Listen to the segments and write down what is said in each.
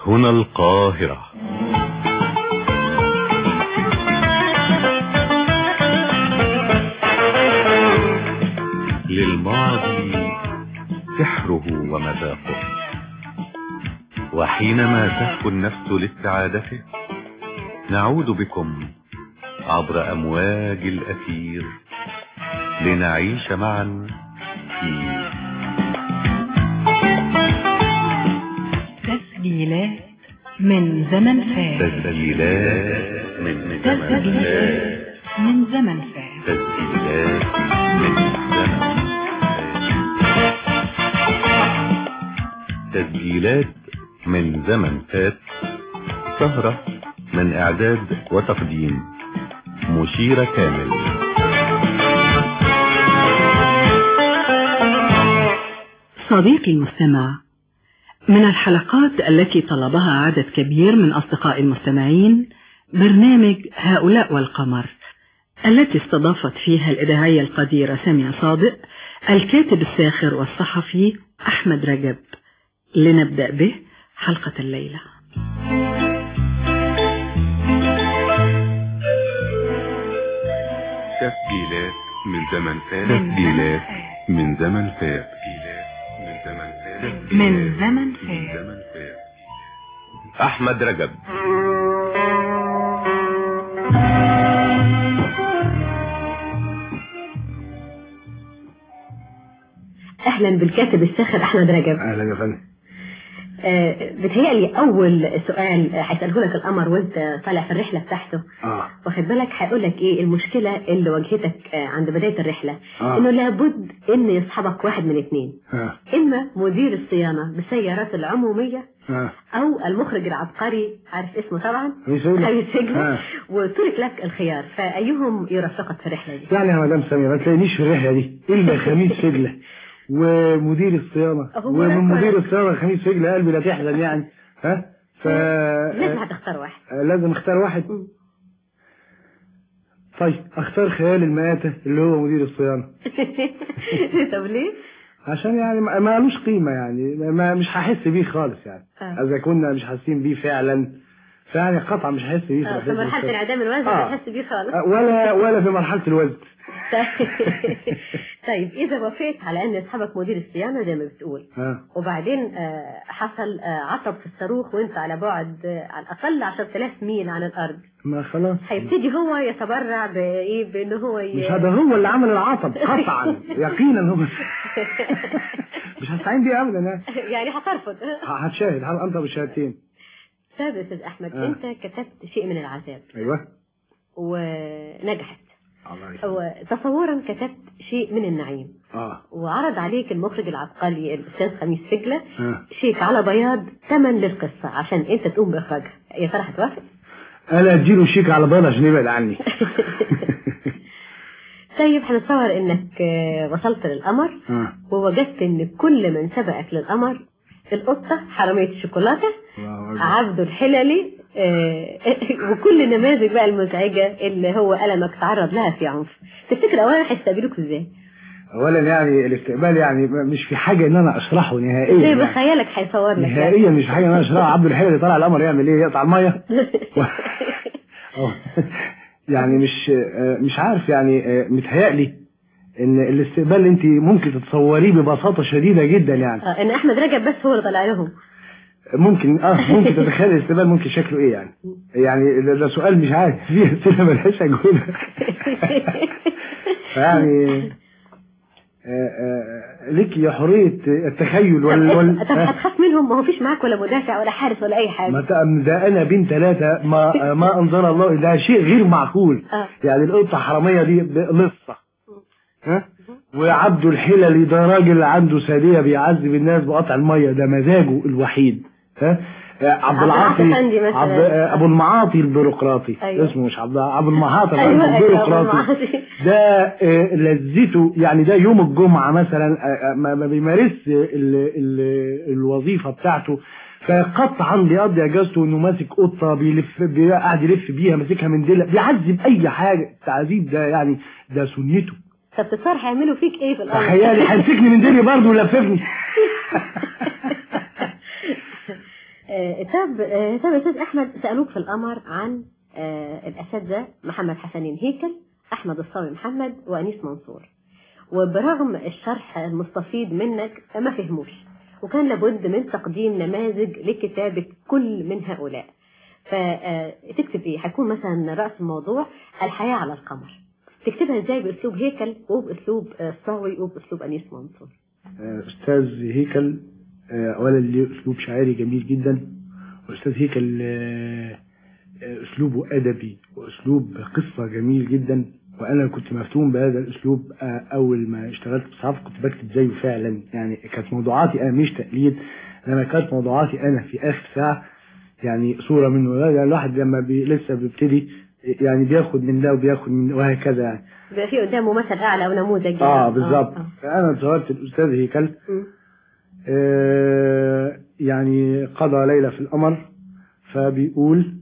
هنا القاهرة للماضي سحره ومذاقه وحينما تهفو النفس لاستعادته نعود بكم عبر أمواج الأثير لنعيش معا في تسجيلات من زمن فات تسجيلات من زمن تسجيلات فات من زمن فات تسجيلات من زمن فات تسجيلات من زمن فات سهرة من إعداد وتقديم مشيرة كامل صديقي المستمع من الحلقات التي طلبها عدد كبير من أصدقاء المستمعين برنامج هؤلاء والقمر التي استضافت فيها الإذاعية القديرة سامية صادق الكاتب الساخر والصحفي أحمد رجب لنبدأ به حلقة الليلة تسجيلات من زمن فات تسجيلات من زمن فات تسجيلات من زمن فات من زمن من فات زمن فات أحمد رجب اهلا بالكاتب الساخر احمد رجب اهلا يا فندم آه بتهيألي اول سؤال هيساله لك القمر وانت طالع في الرحله بتاعته اه واخد بالك هيقول لك ايه المشكله اللي واجهتك آه عند بدايه الرحله آه. انه لابد ان يصحبك واحد من اثنين اه اما مدير الصيانه بالسيارات العموميه اه او المخرج العبقري عارف اسمه طبعا خميس سجلة. خميس سجلة آه. وترك لك الخيار فايهم يرافقك في الرحله دي يعني يا مدام سامية ما تلاقينيش في الرحلة دي إلا خميس سجلة ومدير الصيانة هو ومن أنا مدير كويس. الصيانة خميس سجلة قلبي لا تحزن يعني ها ف لازم هتختار واحد آه، لازم اختار واحد مم. طيب اختار خيال المآتة اللي هو مدير الصيانة طب ليه؟ عشان يعني ما ما لوش قيمة يعني ما مش هحس بيه خالص يعني آه. إذا كنا مش حاسين بيه فعلا فيعني قطعا مش هحس بيه آه، في رحلة مرحله الصيانة. انعدام الوزن آه. بتحس بيه خالص آه، ولا ولا في مرحلة الوزن طيب إذا وافقت على أن يصحبك مدير الصيانة زي ما بتقول ها وبعدين آه، حصل آه، عطب في الصاروخ وانت على بعد آه، على الأقل 10000 ميل عن الأرض ما خلاص هيبتدي هو يتبرع بإيه بأنه هو ي... مش هذا هو اللي عمل العطب قطعا يقينا هو مش هستعين بيه ابدا يعني يعني هترفض هتشاهد هنطق بالشهادتين طيب يا أستاذ أحمد آه. أنت كتبت شيء من العذاب ايوه ونجحت الله يسلمك. وتصورا كتبت شيء من النعيم اه وعرض عليك المخرج العبقري الأستاذ خميس فجلة اه شيك على بياض ثمن للقصة عشان انت تقوم باخراجها يا ترى هتوافق انا اديله شيك على بال عشان يبعد عني طيب هنتصور انك آه، وصلت للقمر اه ووجدت ان كل من سبقك للقمر القطة حرامية الشوكولاتة الله أكبر. عبده الحللي آه، وكل النماذج بقى المزعجة اللي هو ألمك تعرض لها في عنف تفتكر أولا هيستقبلوك ازاي؟ اولا يعني الاستقبال يعني مش في حاجه ان انا اشرحه نهائيا ازاي يعني. بخيالك هيصور لك يعني؟ نهائيا مش في حاجه ان انا اشرحه عبد الحليم اللي طالع القمر يعمل ايه يقطع الميه أه. يعني مش آه، مش عارف يعني آه، متهيألي ان الاستقبال اللي انت ممكن تتصوريه ببساطه شديده جدا يعني آه، ان احمد رجب بس هو اللي طلع لهم ممكن اه ممكن تتخيل الاستقبال ممكن شكله ايه يعني يعني ده, ده سؤال مش عارف فيه اسئله ملهاش اجوبه يعني آه، آه، لك حريه التخيل وال, وال... طب هتخاف منهم ما هو فيش معاك ولا مدافع ولا حارس ولا اي حاجه ما تأم- ده انا بين ثلاثة ما ما انزل الله ده شيء غير معقول آه. يعني القطة حرامية دي لصة ها وعبده الحللي ده راجل عنده سادية بيعذب الناس بقطع المية ده مزاجه الوحيد ها آه، عبد عبد العاطي العاطي أفندي مثلاً. عبد آه، ابو المعاطي البيروقراطي أيوة. اسمه مش عبد ابو المعاطي أيوة، أيوة، أبو البيروقراطي المعاطي. ده آه، لذته يعني ده يوم الجمعة مثلا آه، آه، ما ما بيمارس ال- ال- الوظيفة بتاعته فقطعا بيقضي اجازته انه ماسك قطه بيلف بي- قاعد يلف بيها ماسكها من ديلها بيعذب اي حاجه التعذيب ده يعني ده سنته طب تتصور هيعملوا فيك ايه في الارض تخيلي هيمسكني من ديلي برضه ويلففني آه، طب آه، طب يا استاذ احمد سالوك في القمر عن آه، الاساتذه محمد حسنين هيكل احمد الصاوي محمد وانيس منصور وبرغم الشرح المستفيض منك ما فهموش وكان لابد من تقديم نماذج لكتابة كل من هؤلاء فتكتب ايه هيكون مثلا رأس الموضوع الحياة على القمر تكتبها ازاي باسلوب هيكل وباسلوب آه، صاوي وباسلوب انيس منصور آه، استاذ هيكل آه، اولا ليه اسلوب شاعري جميل جدا واستاذ هيكل آه، آه، اسلوبه ادبي واسلوب قصه جميل جدا وانا كنت مفتون بهذا الاسلوب آه، اول ما اشتغلت في الصحافه كنت بكتب زيه فعلا يعني كانت موضوعاتي انا مش تقليد انما كانت موضوعاتي انا في اخر ساعه يعني صوره منه يعني الواحد لما بي لسه بيبتدي يعني بياخد من ده وبياخد من ده وهكذا يعني بيبقى في قدامه مثل اعلى او نموذج يعني. اه بالظبط آه. فانا اتظاهرت الاستاذ هيكل مم. آه، يعني قضى ليلة في القمر فبيقول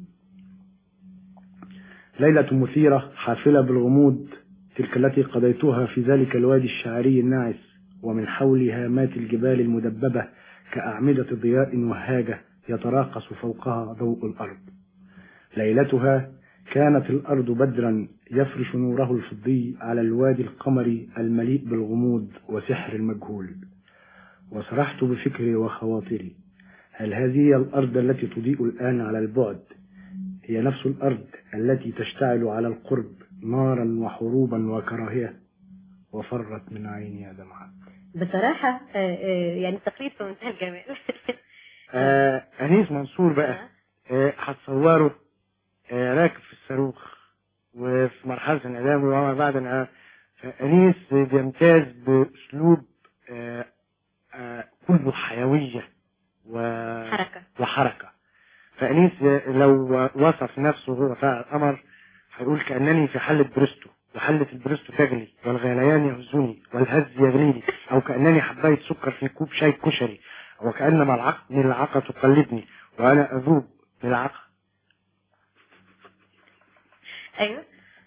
ليلة مثيرة حافلة بالغموض تلك التي قضيتها في ذلك الوادي الشعري الناعس ومن حولها مات الجبال المدببة كأعمدة ضياء وهاجة يتراقص فوقها ضوء الأرض ليلتها كانت الأرض بدرا يفرش نوره الفضي على الوادي القمري المليء بالغموض وسحر المجهول وسرحت بفكري وخواطري هل هذه هي الأرض التي تضيء الآن على البعد هي نفس الأرض التي تشتعل على القرب نارا وحروبا وكراهية وفرت من عيني دمعة بصراحة آه، آه، يعني التقليد في منتهى الجمال آه أنيس منصور بقى آه هتصوره آه راكب في الصاروخ وفي مرحلة الإعدام وما بعد الإعدام فأنيس بيمتاز بأسلوب آه آه كله حيوية و... حركة وحركة فأنيس لو وصف نفسه هو فاعل القمر هيقول كأنني في حلة بريستو وحلة البريستو تغلي والغليان يهزني والهز يغليني أو كأنني حباية سكر في كوب شاي كشري وكأن ملعقة ملعقة تقلبني وأنا أذوب ملعقة ايوه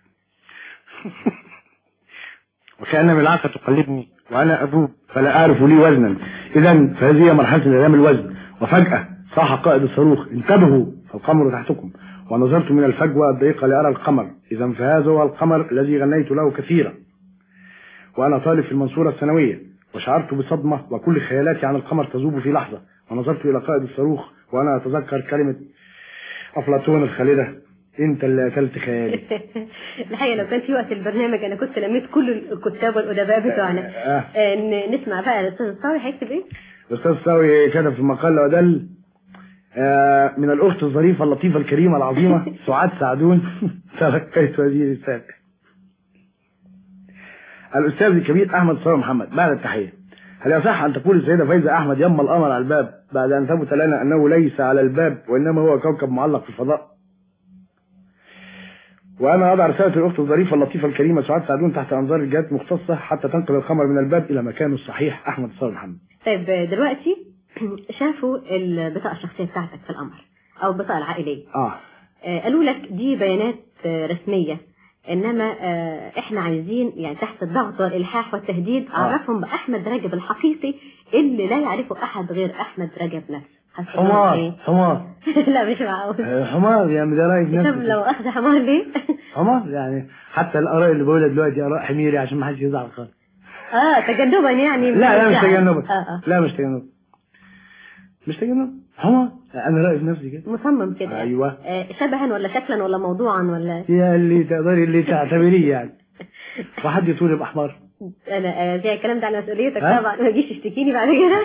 وكأن ملعقة تقلبني وأنا أذوب فلا أعرف لي وزنا إذا فهذه هي مرحلة انعدام الوزن وفجأة صاح قائد الصاروخ انتبهوا فالقمر تحتكم ونظرت من الفجوة الضيقة لأرى القمر إذا فهذا هو القمر الذي غنيت له كثيرا وأنا طالب في المنصورة الثانوية وشعرت بصدمة وكل خيالاتي عن القمر تذوب في لحظة ونظرت إلى قائد الصاروخ وأنا أتذكر كلمة أفلاطون الخالدة أنت اللي أكلت خيالي الحقيقة لو كان في وقت البرنامج أنا كنت لميت كل الكتاب والأدباء بتوعنا آه. آه، ن- نسمع بقى الأستاذ الصاوي هيكتب إيه؟ الأستاذ ساوي كتب في مقال ودل آه، من الأخت الظريفة اللطيفة الكريمة العظيمة سعاد سعدون تلقيت هذه الرسالة الأستاذ الكبير أحمد صالح محمد بعد التحية هل يصح أن تقول السيدة فايزة أحمد يم القمر على الباب بعد أن ثبت لنا أنه ليس على الباب وإنما هو كوكب معلق في الفضاء وأنا أضع رسالة الأخت الظريفة اللطيفة الكريمة سعاد سعدون تحت أنظار الجهات المختصة حتى تنقل الخمر من الباب إلى مكانه الصحيح أحمد صالح محمد طيب آه، دلوقتي شافوا البطاقة الشخصية بتاعتك في القمر أو البطاقة العائلية آه آه، قالوا لك دي بيانات آه، رسمية إنما آه، إحنا عايزين يعني تحت الضغط والإلحاح والتهديد عرفهم بأحمد رجب الحقيقي اللي لا يعرفه أحد غير أحمد رجب نفسه هتقول لهم حمار إيه؟ حمار لا مش معقول آه، حمار يعني ده رأي في طب نفسه لو أخذ حمار ليه؟ حمار يعني حتى الآراء اللي بقولها دلوقتي آراء حميري عشان ما حدش يزعل خالص اه تجنبا يعني لا لا مش الزعل. تجنبا اه اه لا مش تجنبا مش تجنبا حمار أنا رأيي في نفسي كده مصمم كده أيوة. آه شبها ولا شكلا ولا موضوعا ولا يا اللي تقدري اللي تعتبريه يعني وحد يطول يبقى حمار انا آه زي الكلام ده على مسؤوليتك ها؟ طبعا ما تجيش تشتكيني بعد كده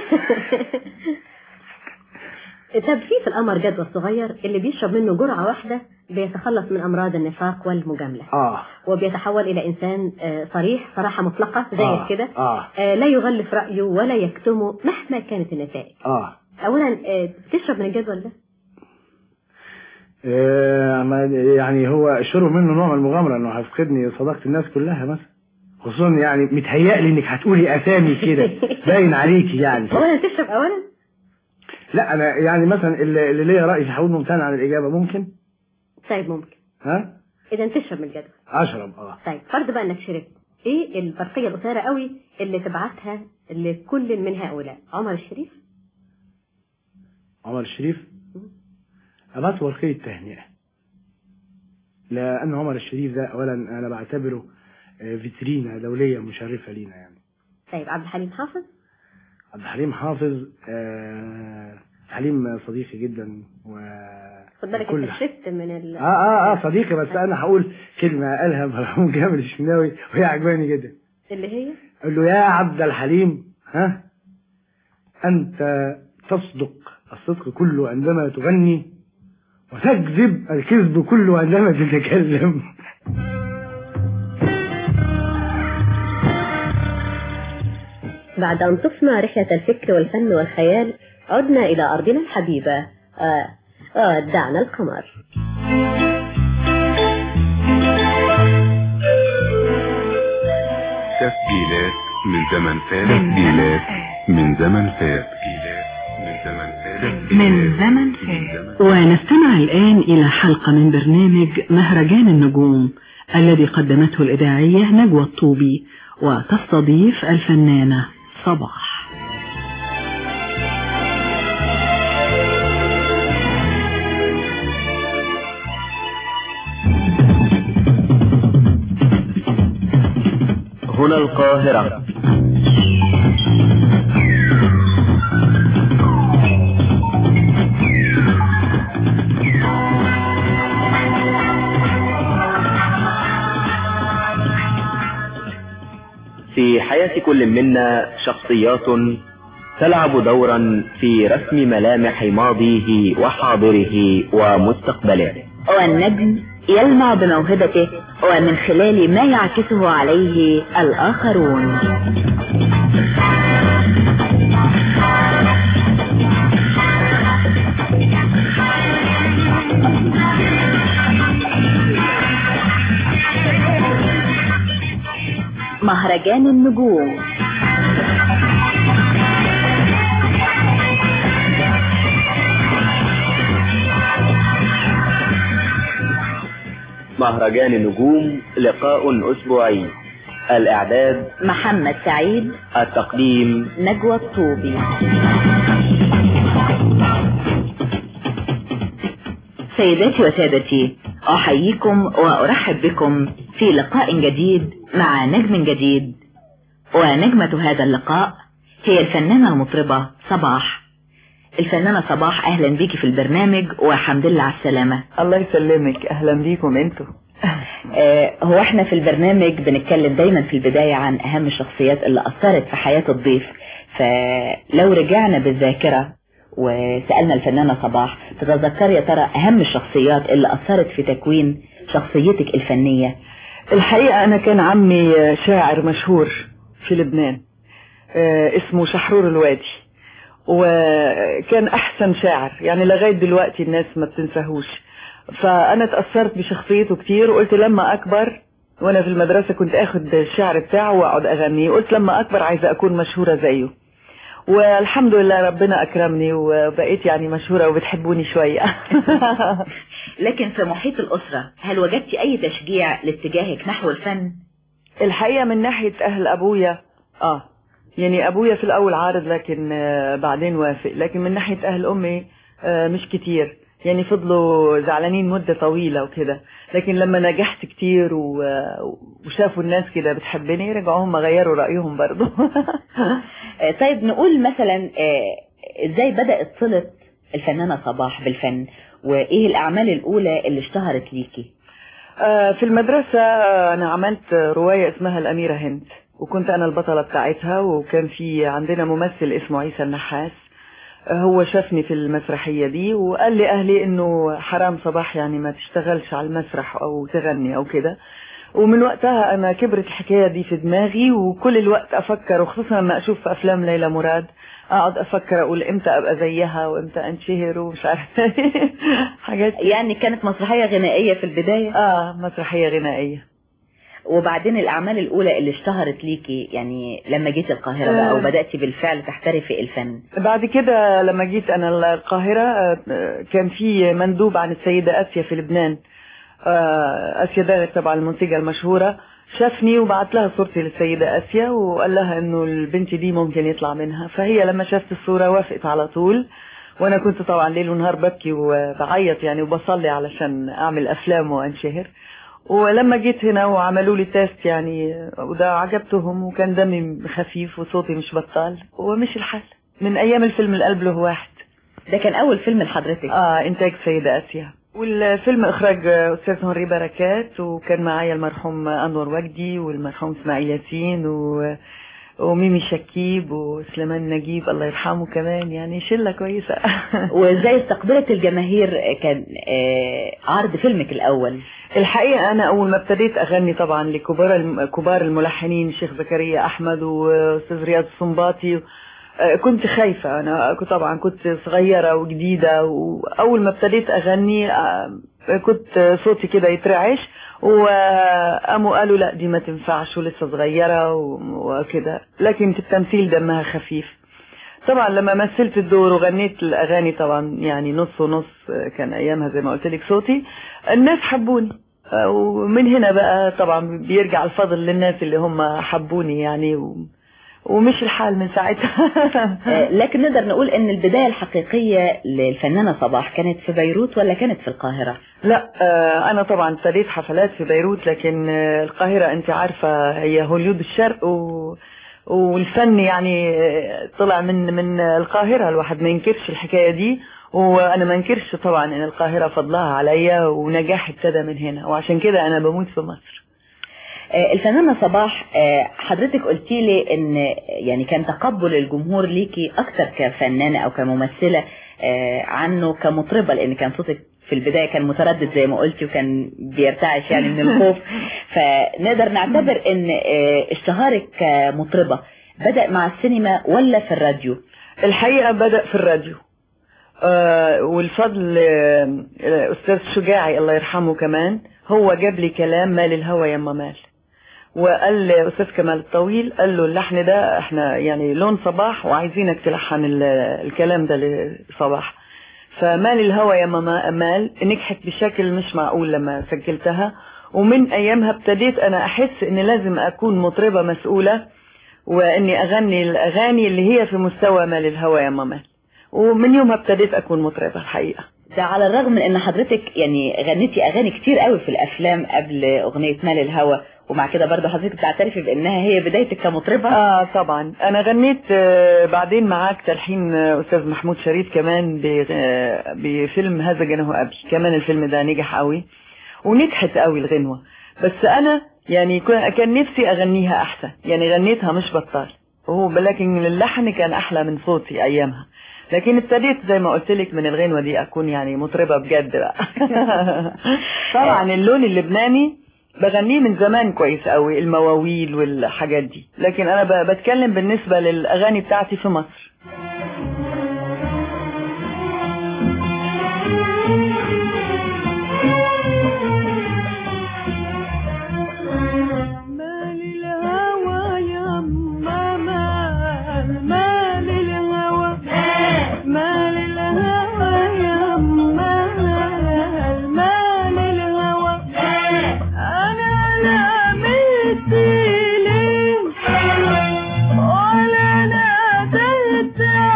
طب في في القمر جدول صغير اللي بيشرب منه جرعة واحدة بيتخلص من أمراض النفاق والمجاملة آه وبيتحول إلى إنسان آه، صريح صراحة مطلقة زي آه، كده آه. آه، لا يغلف رأيه ولا يكتمه مهما كانت النتائج آه أولا آه، بتشرب من الجدول ده آه، ما- يعني هو الشرب منه نوع من المغامرة انه هيفقدني صداقة الناس كلها مثلا خصوصا يعني متهيألي انك هتقولي اسامي كده باين عليكي يعني أولا تشرب أولا لا انا يعني مثلا اللي, اللي ليا رأي هقول ممتنع عن الإجابة ممكن طيب ممكن ها إذا تشرب من الجدول اشرب اه طيب فرض بقى انك شربت ايه البرقية القصيرة قوي اللي تبعتها لكل من هؤلاء عمر الشريف عمر الشريف أبعت ورقية تهنئة لأن عمر الشريف ده أولا أنا بعتبره آه، فيترينا دولية مشرفة لينا يعني طيب عبد الحليم حافظ عبد الحليم حافظ آه، حليم صديقي جدا و خد بالك كل انت شفت من ال اه اه اه صديقي بس انا هقول كلمه قالها مرحوم جابر الشناوي وهي عجباني جدا اللي هي قال له يا عبد الحليم ها انت تصدق الصدق كله عندما تغني وتكذب الكذب كله عندما تتكلم بعد أن طفنا رحلة الفكر والفن والخيال عدنا إلى أرضنا الحبيبة آه آه دعنا القمر تسجيلات من زمن فات تسجيلات من زمن فات تسجيلات من زمن فات من زمن فات ونستمع الآن إلى حلقة من برنامج مهرجان النجوم الذي قدمته الإذاعية نجوى الطوبي وتستضيف الفنانة صباح هنا القاهرة في حياة كل منا شخصيات تلعب دورا في رسم ملامح ماضيه وحاضره ومستقبله والنجم يلمع بموهبته ومن خلال ما يعكسه عليه الآخرون مهرجان النجوم مهرجان النجوم لقاء أسبوعي الإعداد محمد سعيد التقديم نجوى الطوبي سيداتي وسادتي أحييكم وأرحب بكم في لقاء جديد مع نجم جديد ونجمة هذا اللقاء هي الفنانة المطربة صباح الفنانة صباح أهلا بيكي في البرنامج وحمد لله على السلامة الله يسلمك اهلا بيكم انتوا آه، هو احنا في البرنامج بنتكلم دايما في البداية عن اهم الشخصيات اللي اثرت في حياة الضيف فلو رجعنا بالذاكرة وسألنا الفنانة صباح تتذكر يا ترى اهم الشخصيات اللي اثرت في تكوين شخصيتك الفنية الحقيقة انا كان عمي شاعر مشهور في لبنان آه، اسمه شحرور الوادي وكان احسن شاعر يعني لغاية دلوقتي الناس ما بتنساهوش فانا اتأثرت بشخصيته كتير وقلت لما اكبر وانا في المدرسة كنت اخد الشعر بتاعه واقعد اغنيه قلت لما اكبر عايزة اكون مشهورة زيه والحمد لله ربنا اكرمني وبقيت يعني مشهورة وبتحبوني شوية لكن في محيط الاسرة هل وجدتي اي تشجيع لاتجاهك نحو الفن الحقيقة من ناحية اهل ابويا اه يعني ابويا في الاول عارض لكن آه، بعدين وافق لكن من ناحية اهل امي آه، مش كتير يعني فضلوا زعلانين مدة طويلة وكده لكن لما نجحت كتير و- وشافوا الناس كده بتحبني رجعوا هم غيروا رأيهم برضو آه، طيب نقول مثلا آه، ازاي بدأت صلة الفنانة صباح بالفن وايه الاعمال الاولى اللي اشتهرت ليكي آه، في المدرسة آه، أنا عملت رواية اسمها الأميرة هند وكنت أنا البطلة بتاعتها وكان في عندنا ممثل اسمه عيسى النحاس آه، هو شافني في المسرحية دي وقال لي أهلي إنه حرام صباح يعني ما تشتغلش على المسرح أو تغني أو كده ومن وقتها أنا كبرت الحكاية دي في دماغي وكل الوقت أفكر وخصوصا لما أشوف في أفلام ليلى مراد أقعد أفكر أقول إمتى أبقى زيها وإمتى أنشهر ومش عارفة حاجات يعني كانت مسرحية غنائية في البداية آه مسرحية غنائية وبعدين الأعمال الأولى اللي اشتهرت ليكي يعني لما جيت القاهرة بقى آه. وبدأتي بالفعل تحترفي الفن بعد كده لما جيت انا القاهرة آه، كان في مندوب عن السيدة اسيا في لبنان آه، اسيا ده تبع المنتجة المشهورة شافني وبعت لها صورتي للسيدة اسيا وقال لها انه البنت دي ممكن يطلع منها فهي لما شافت الصورة وافقت على طول وانا كنت طبعا ليل ونهار ببكي وبعيط يعني وبصلي علشان اعمل افلام وانشهر ولما جيت هنا وعملوا لي تيست يعني وده عجبتهم وكان دمي خفيف وصوتي مش بطال ومشي الحال من ايام الفيلم القلب له واحد ده كان اول فيلم لحضرتك اه انتاج سيدة اسيا والفيلم اخراج استاذ هنري بركات وكان معايا المرحوم انور وجدي والمرحوم اسماعيل ياسين و... وميمي شكيب وسليمان نجيب الله يرحمه كمان يعني شلة كويسة وازاي استقبلت الجماهير كان آه، عرض فيلمك الاول الحقيقة أنا أول ما ابتديت أغني طبعا لكبار الم- كبار الملحنين شيخ زكريا أحمد وأستاذ رياض السنباطي آه، كنت خايفة أنا كنت طبعا كنت صغيرة وجديدة وأول ما ابتديت أغني آه، كنت صوتي كده يترعش وقاموا قالوا لا دي ما تنفعش ولسه صغيرة و- وكده لكن في التمثيل دمها خفيف طبعا لما مثلت الدور وغنيت الاغاني طبعا يعني نص ونص كان ايامها زي ما قلت لك صوتي الناس حبوني ومن هنا بقى طبعا بيرجع الفضل للناس اللي هم حبوني يعني و... ومش الحال من ساعتها آه، لكن نقدر نقول ان البداية الحقيقية للفنانة صباح كانت في بيروت ولا كانت في القاهرة لا آه، انا طبعا ابتديت حفلات في بيروت لكن آه، القاهرة انت عارفة هي هوليود الشرق و... والفن يعني آه، طلع من من القاهرة الواحد ما ينكرش الحكاية دي وانا ما انكرش طبعا ان القاهرة فضلها عليا ونجاح ابتدى من هنا وعشان كده انا بموت في مصر آه، الفنانة صباح آه، حضرتك قلتي لي ان يعني كان تقبل الجمهور ليكي اكتر كفنانة او كممثلة آه، عنه كمطربة لان كان صوتك في البداية كان متردد زي ما قلتي وكان بيرتعش يعني من الخوف فنقدر نعتبر ان آه، اشتهارك كمطربة بدأ مع السينما ولا في الراديو الحقيقة بدأ في الراديو آه والفضل آه آه، أستاذ شجاعي الله يرحمه كمان هو جاب لي كلام مال الهوى يما مال وقال لي أستاذ كمال الطويل قال له اللحن ده احنا يعني لون صباح وعايزينك تلحن ال- الكلام ده لصباح فمال الهوى يما ما- مال نجحت بشكل مش معقول لما سجلتها ومن أيامها ابتديت أنا أحس إن لازم أكون مطربة مسؤولة وإني أغني الأغاني اللي هي في مستوى مال الهوى يما مال ومن يومها ابتديت اكون مطربة الحقيقة ده على الرغم من ان حضرتك يعني غنيتي اغاني كتير قوي في الافلام قبل اغنية مال الهوى ومع كده برضه حضرتك بتعترفي بانها هي بدايتك كمطربة اه طبعا انا غنيت آه بعدين معاك تلحين آه، استاذ محمود شريف كمان ب- آه، بفيلم هذا جنه ابي كمان الفيلم ده نجح قوي ونجحت قوي الغنوة بس انا يعني كن- كان نفسي اغنيها احسن يعني غنيتها مش بطال وهو لكن اللحن كان احلى من صوتي ايامها لكن ابتديت زي ما قلت لك من الغنوة دي اكون يعني مطربة بجد بقى طبعا اللون اللبناني بغنيه من زمان كويس قوي المواويل والحاجات دي لكن انا ب- بتكلم بالنسبة للاغاني بتاعتي في مصر مال الهوى يا ماما مال الهوى مال الهوى يا ماما مال الهوى انا لا مثلي ولا ناديت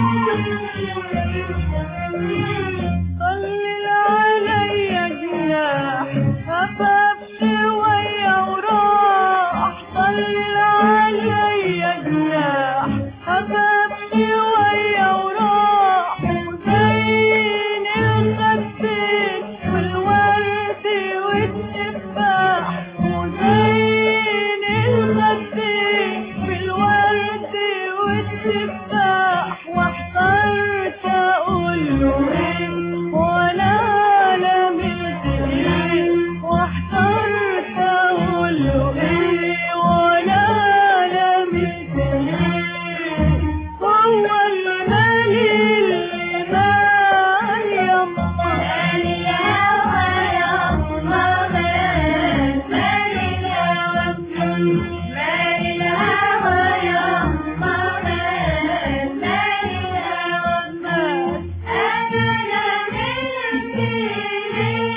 طلل عليا جناح خفف شوية وراح طلل عليا جناح خفف شوية وراح وزين الخدين والورد والتفاح وزين الخدين بالورد والتفاح واحترت اقول له ايه ولا لملت ايه واحترت اقول له ايه ولا لملت ايه هو اللي مالي اللي مالي يما مالي الهوى يما مالي مالي الهوى مالي الهوى يما مالي مالي الهوى مالي انا لملت ايه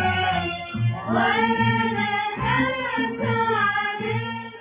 وانا نزلت عليك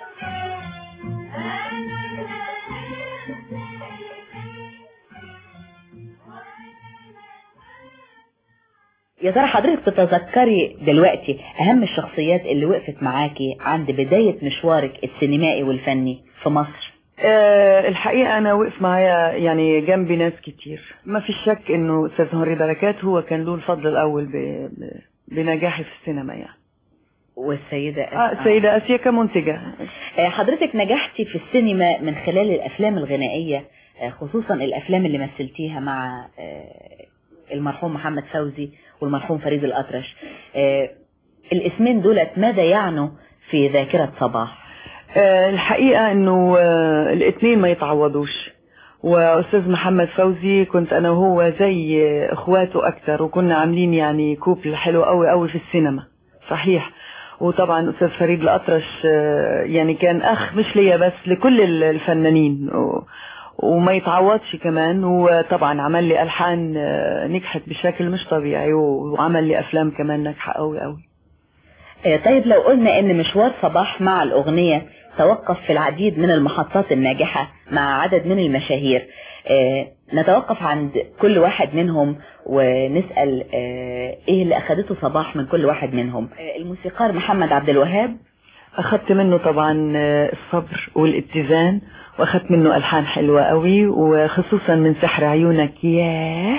يا ترى حضرتك تتذكري دلوقتي اهم الشخصيات اللي وقفت معاكي عند بداية مشوارك السينمائي والفني في مصر أه الحقيقة أنا وقف معايا يعني جنبي ناس كتير ما في شك إنه أستاذ هنري بركات هو كان له الفضل الأول ب... ب... بنجاحي في السينما يعني والسيدة آه السيدة آسيا كمنتجة آه، حضرتك نجحتي في السينما من خلال الأفلام الغنائية آه، خصوصا الأفلام اللي مثلتيها مع آه، المرحوم محمد فوزي والمرحوم فريد الأطرش آه، الاسمين دولت ماذا يعنوا في ذاكرة صباح أه الحقيقة إنه أه الاتنين ما يتعوضوش وأستاذ محمد فوزي كنت أنا وهو زي إخواته أكتر وكنا عاملين يعني كوبل حلو قوي قوي في السينما صحيح وطبعا أستاذ فريد الأطرش أه يعني كان أخ مش ليا بس لكل ال- الفنانين و- وما يتعوضش كمان وطبعا عمل لي ألحان أه نجحت بشكل مش طبيعي و- وعمل لي أفلام كمان ناجحة قوي قوي آه، طيب لو قلنا ان مشوار صباح مع الأغنية توقف في العديد من المحطات الناجحة مع عدد من المشاهير آه، نتوقف عند كل واحد منهم ونسأل آه، ايه اللي اخدته صباح من كل واحد منهم آه، الموسيقار محمد عبد الوهاب أخدت منه طبعا آه، الصبر والاتزان وأخدت منه ألحان حلوة قوي وخصوصا من سحر عيونك ياه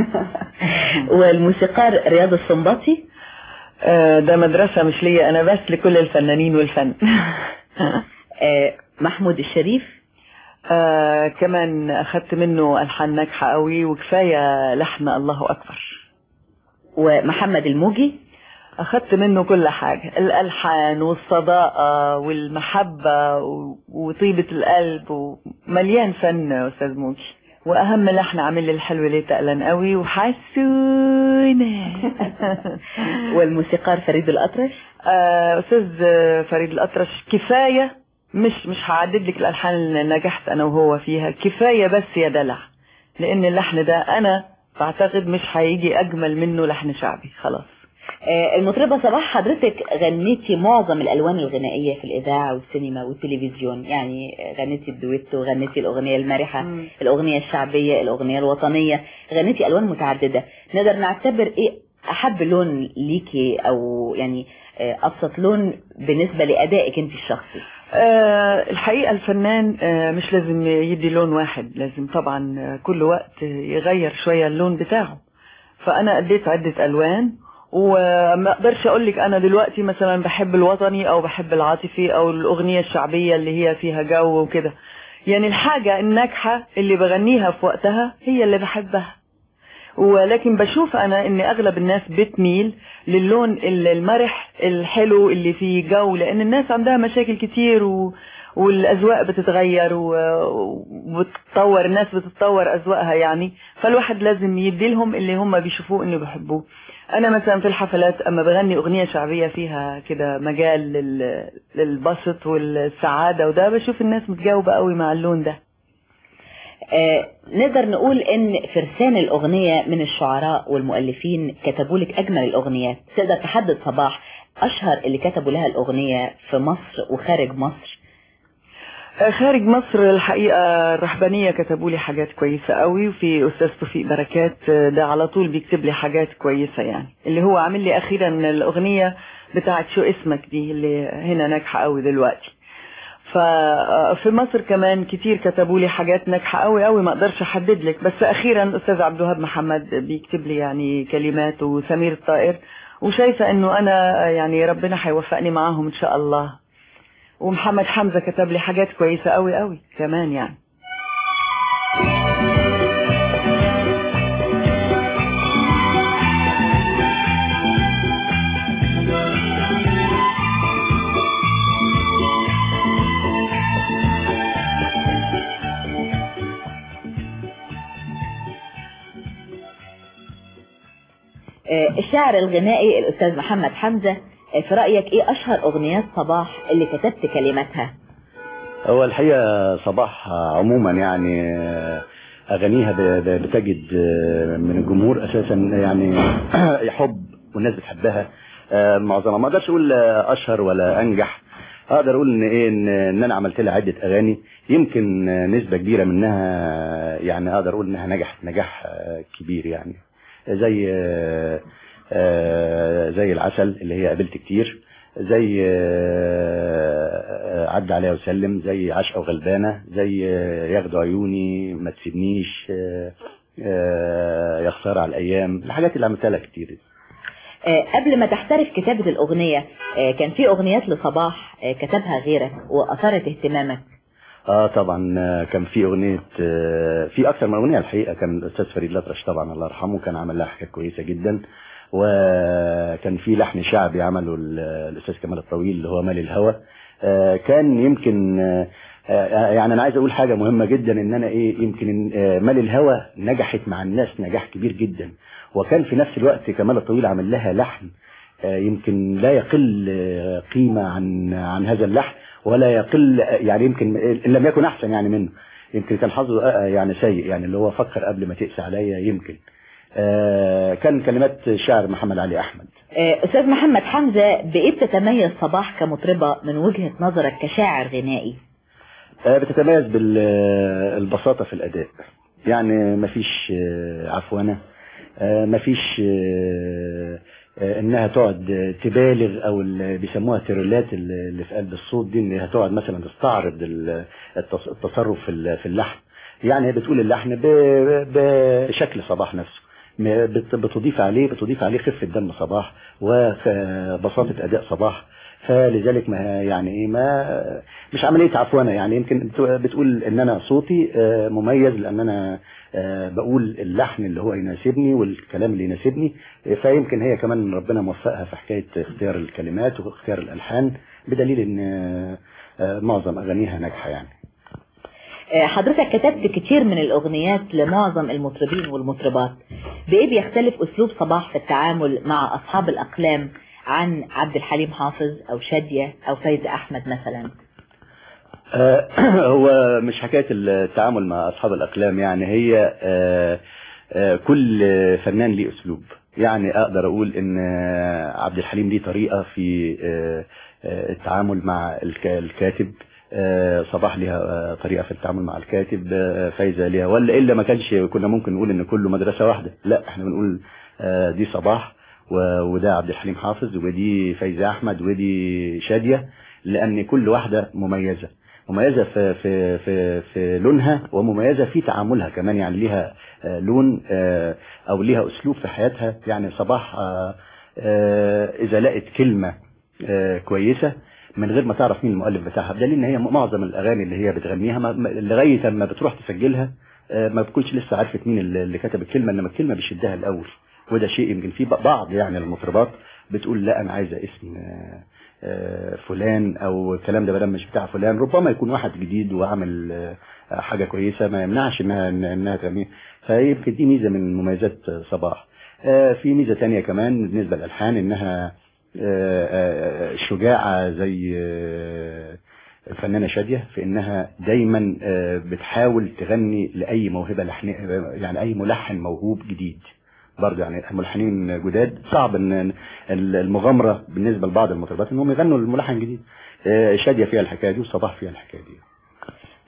والموسيقار رياض السنباطي آه، ده مدرسة مش ليا أنا بس لكل الفنانين والفن آه، محمود الشريف آه، كمان أخدت منه ألحان ناجحة قوي وكفاية لحن الله أكبر ومحمد الموجي أخدت منه كل حاجة الألحان والصداقة والمحبة و- وطيبة القلب ومليان فن يا أستاذ موجي وأهم لحن عامل لي الحلو ليه تقلن قوي وحسونة والموسيقار فريد الأطرش آه، أستاذ فريد الأطرش كفاية مش مش هعدد لك الألحان اللي نجحت أنا وهو فيها كفاية بس يا دلع لأن اللحن ده أنا بعتقد مش هيجي أجمل منه لحن شعبي خلاص آه، المطربة صباح حضرتك غنيتي معظم الألوان الغنائية في الإذاعة والسينما والتلفزيون يعني غنيتي الدويتو غنيتي الأغنية المرحة مم. الأغنية الشعبية الأغنية الوطنية غنيتي ألوان متعددة نقدر نعتبر إيه أحب لون ليكي أو يعني آه، أبسط لون بالنسبة لأدائك أنت الشخصي آه، الحقيقة الفنان آه، مش لازم يدي لون واحد لازم طبعا آه، كل وقت يغير شوية اللون بتاعه فأنا أديت عدة ألوان وما أقدرش أقول لك أنا دلوقتي مثلا بحب الوطني أو بحب العاطفي أو الأغنية الشعبية اللي هي فيها جو وكده يعني الحاجة الناجحة اللي بغنيها في وقتها هي اللي بحبها ولكن بشوف انا ان اغلب الناس بتميل للون ال- المرح الحلو اللي فيه جو لان الناس عندها مشاكل كتير و... والاذواق بتتغير و- وبتتطور الناس بتتطور اذواقها يعني فالواحد لازم يدي لهم اللي هم بيشوفوه انه بيحبوه انا مثلا في الحفلات اما بغني اغنية شعبية فيها كده مجال لل... للبسط والسعادة وده بشوف الناس متجاوبة قوي مع اللون ده آه، نقدر نقول ان فرسان الاغنية من الشعراء والمؤلفين كتبوا لك اجمل الاغنيات تقدر تحدد صباح اشهر اللي كتبوا لها الاغنية في مصر وخارج مصر آه، خارج مصر الحقيقة الرهبانية كتبوا لي حاجات كويسة قوي وفي أستاذ توفيق بركات آه، ده على طول بيكتب لي حاجات كويسة يعني اللي هو عامل لي أخيرا الأغنية بتاعت شو اسمك دي اللي هنا ناجحة قوي دلوقتي ففي مصر كمان كتير كتبوا لي حاجات ناجحة قوي قوي ما اقدرش احدد لك بس اخيرا استاذ عبد الوهاب محمد بيكتب لي يعني كلمات وسمير الطائر وشايفة انه انا يعني ربنا هيوفقني معاهم ان شاء الله ومحمد حمزة كتب لي حاجات كويسة قوي قوي كمان يعني آه، الشاعر الغنائي الأستاذ محمد حمزة آه، في رأيك إيه أشهر أغنيات صباح اللي كتبت كلماتها هو الحقيقة صباح عموما يعني أغانيها ب- ب- بتجد من الجمهور أساسا يعني حب والناس بتحبها معظمها ما أقدرش أقول أشهر ولا أنجح أقدر أقول إن إيه إن إن أنا عملت لها عدة أغاني يمكن نسبة كبيرة منها يعني أقدر أقول إنها نجحت نجاح كبير يعني زي زي العسل اللي هي قابلت كتير زي آه، عدى عليا وسلم زي عشقة وغلبانة زي آه، ياخدوا عيوني ما تسيبنيش آه، آه، يا خسارة على الأيام الحاجات اللي عملتها لها كتير دي. آه، قبل ما تحترف كتابة الأغنية آه، كان في أغنيات لصباح آه، كتبها غيرك وأثارت اهتمامك اه طبعا آه، كان في اغنيه آه، في اكثر من اغنيه الحقيقه كان الاستاذ فريد الأطرش طبعا الله يرحمه كان عمل لها حاجات كويسه جدا وكان في لحن شعبي عمله ال- الاستاذ كمال الطويل اللي هو مال الهوى آه، كان يمكن آه، آه، يعني انا عايز اقول حاجه مهمه جدا ان انا ايه يمكن إن، آه، مال الهوى نجحت مع الناس نجاح كبير جدا وكان في نفس الوقت كمال الطويل عمل لها لحن آه، يمكن لا يقل آه، قيمة عن عن هذا اللحن ولا يقل آه، يعني يمكن إن لم يكن أحسن يعني منه يمكن كان حظه آه، يعني سيء يعني اللي هو فكر قبل ما تقسى عليا يمكن آه، كان كلمات شاعر محمد علي أحمد آه، أستاذ محمد حمزة بإيه بتتميز صباح كمطربة من وجهة نظرك كشاعر غنائي آه، بتتميز بالبساطة في الأداء يعني مفيش آه، عفوانة آه، مفيش آه، آه، انها تقعد تبالغ او اللي بيسموها ترولات اللي اللي في قلب الصوت دي انها تقعد مثلا تستعرض ال- التص- التصرف في ال- في اللحن يعني هي بتقول اللحن ب- بشكل صباح نفسه م- بت- بتضيف عليه بتضيف عليه خفة دم صباح وبساطة أداء صباح فلذلك ما يعني ايه ما مش عملية عفوانة يعني يمكن بت- بتقول ان انا صوتي آه، مميز لان انا آه، بقول اللحن اللي هو يناسبني والكلام اللي يناسبني آه، فيمكن هي كمان ربنا موفقها في حكاية اختيار الكلمات واختيار الالحان بدليل ان آه، آه، معظم اغانيها ناجحة يعني آه، حضرتك كتبت كتير من الأغنيات لمعظم المطربين والمطربات بإيه بيختلف أسلوب صباح في التعامل مع أصحاب الأقلام عن عبد الحليم حافظ أو شادية أو فايز أحمد مثلا آه، هو مش حكاية التعامل مع أصحاب الأقلام يعني هي آه، آه، كل فنان ليه أسلوب يعني أقدر أقول إن آه، عبد الحليم ليه طريقة في آه، آه، التعامل مع الك- الكاتب آه، صباح ليها آه، طريقة في التعامل مع الكاتب آه، فايزة ليها ولا إلا ما كانش كنا ممكن نقول إن كله مدرسة واحدة لا إحنا بنقول آه، دي صباح و- وده عبد الحليم حافظ ودي فايزة أحمد ودي شادية لأن كل واحدة مميزة مميزة في في في في لونها ومميزة في تعاملها كمان يعني ليها آه، لون آه، او ليها اسلوب في حياتها يعني صباح آه، آه، اذا لقت كلمة آه، كويسة من غير ما تعرف مين المؤلف بتاعها بدليل ان هي معظم الاغاني اللي هي بتغنيها ما- ما- لغاية اما بتروح تسجلها آه، ما بتكونش لسه عرفت مين اللي اللي كتب الكلمة انما الكلمة بيشدها الاول وده شيء يمكن في بعض يعني المطربات بتقول لا انا عايزة اسم آه، آه، فلان او الكلام ده بدل مش بتاع فلان ربما يكون واحد جديد وعمل آه، حاجة كويسة ما يمنعش انها انها تغني فيمكن دي ميزة من مميزات صباح آه، في ميزة تانية كمان بالنسبة للألحان انها آه، آه، شجاعة زي آه، الفنانة شادية في انها دايما آه، بتحاول تغني لأي موهبة لحن يعني أي ملحن موهوب جديد برضه يعني ملحنين جداد صعب ان المغامرة بالنسبة لبعض المطربات انهم يغنوا الملحن جديد آه، شادية فيها الحكاية دي وصباح فيها الحكاية دي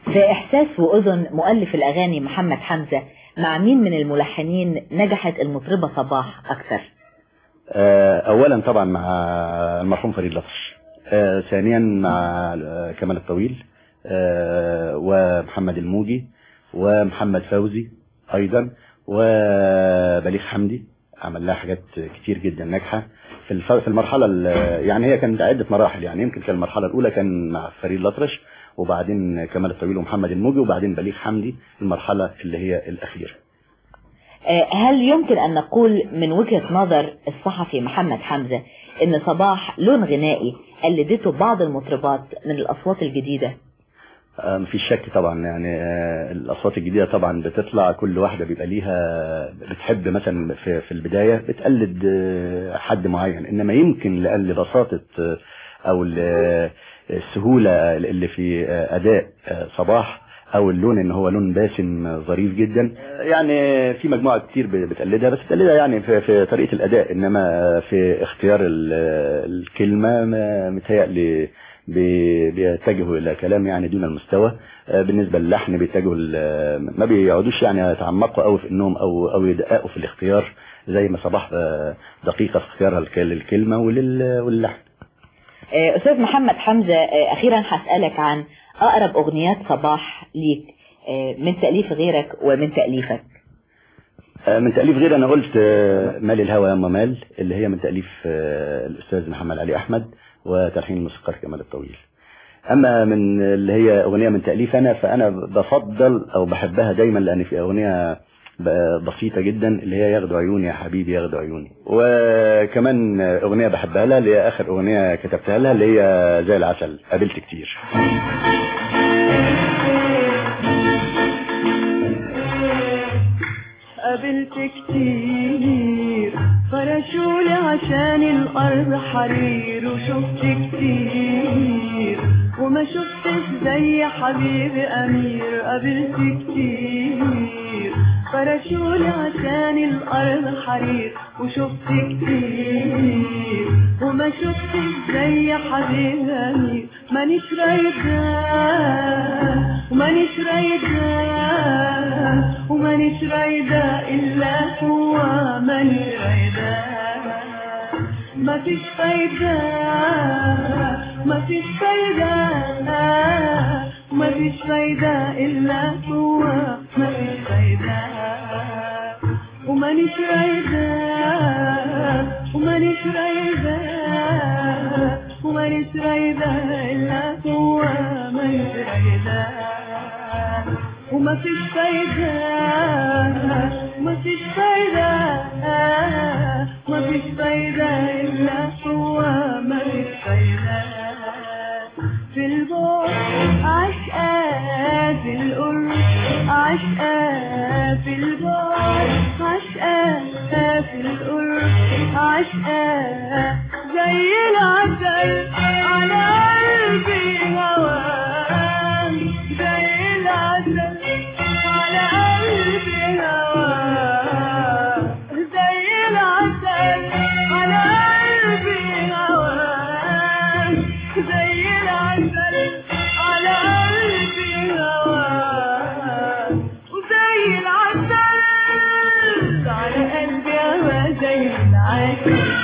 في إحساس وأذن مؤلف الأغاني محمد حمزة مع مين من الملحنين نجحت المطربة صباح أكثر آه، اولا طبعا مع المرحوم فريد لطش آه، ثانيا مع آه، كمال الطويل آه، ومحمد الموجي ومحمد فوزي ايضا وبليغ حمدي عمل لها حاجات كتير جدا ناجحه في الف- في المرحله ال- يعني هي كانت عده مراحل يعني يمكن كان المرحله الاولى كان مع فريد الأطرش وبعدين كمال الطويل ومحمد الموجي وبعدين بليغ حمدي المرحله اللي هي الاخيره آه، هل يمكن أن نقول من وجهة نظر الصحفي محمد حمزة أن صباح لون غنائي قلدته بعض المطربات من الأصوات الجديدة آه، مفيش شك طبعا يعني آه، الاصوات الجديده طبعا بتطلع كل واحده بيبقى ليها بتحب مثلا في في البدايه بتقلد آه، حد معين انما يمكن لأن بساطه آه، او ل- السهوله اللي في آه، اداء آه، صباح او اللون ان هو لون باسم آه، ظريف جدا آه، يعني في مجموعه كتير بتقلدها بس بتقلدها يعني في, في طريقه الاداء انما في اختيار ال- الكلمه ما متهيألي بي- بيتجهوا الى كلام يعني دون المستوى آه، بالنسبه للحن بيتجهوا ل- ما بيقعدوش يعني يتعمقوا قوي في انهم او او يدققوا في الاختيار زي ما صباح آه، دقيقه في اختيارها للك- للكلمه ولل- واللحن آه، أستاذ محمد حمزة آه، أخيرا هسألك عن أقرب أغنيات صباح ليك آه، من تأليف غيرك ومن تأليفك آه، من تأليف غير أنا قلت آه، مال الهوى يا مال اللي هي من تأليف آه، الأستاذ محمد علي أحمد وتلحين الموسيقار كمال الطويل أما من اللي هي أغنية من تأليف أنا فأنا بفضل أو بحبها دايما لأن في أغنية ب- بسيطة جدا اللي هي ياخدوا عيوني يا حبيبي ياخدوا عيوني وكمان أغنية بحبها لها اللي هي آخر أغنية كتبتها لها اللي هي زي العسل قابلت كتير قابلت كتير فرشولي عشان الأرض حرير وشفت كتير وما شفتش زي حبيبي أمير قابلت كتير فرشولي عشان الأرض حرير وشفت كتير وما شفتش زي حبيبي أمير مانيش رايدة ومانيش رايدة ومانيش رايدة إلا هو مانيش رايدة مفيش فايدة مفيش فايدة مفيش فايدة إلا هو مفيش فايدة ومانيش رايدة ومانيش رايدة ومانيش رايدة إلا هو مانيش رايدة ومفيش فايدة مفيش فايدة مفيش فايدة إلا هو مفيش فايدة في البعد عشقة في القرب عشقة في البعد عشقة في القرب عشقة زي العسل على قلبي هواك زي العسل على قلبي هواك زي العسل على قلبي هواك زي العسل على قلبي هواك وزي العسل على قلبي هواك زي العسل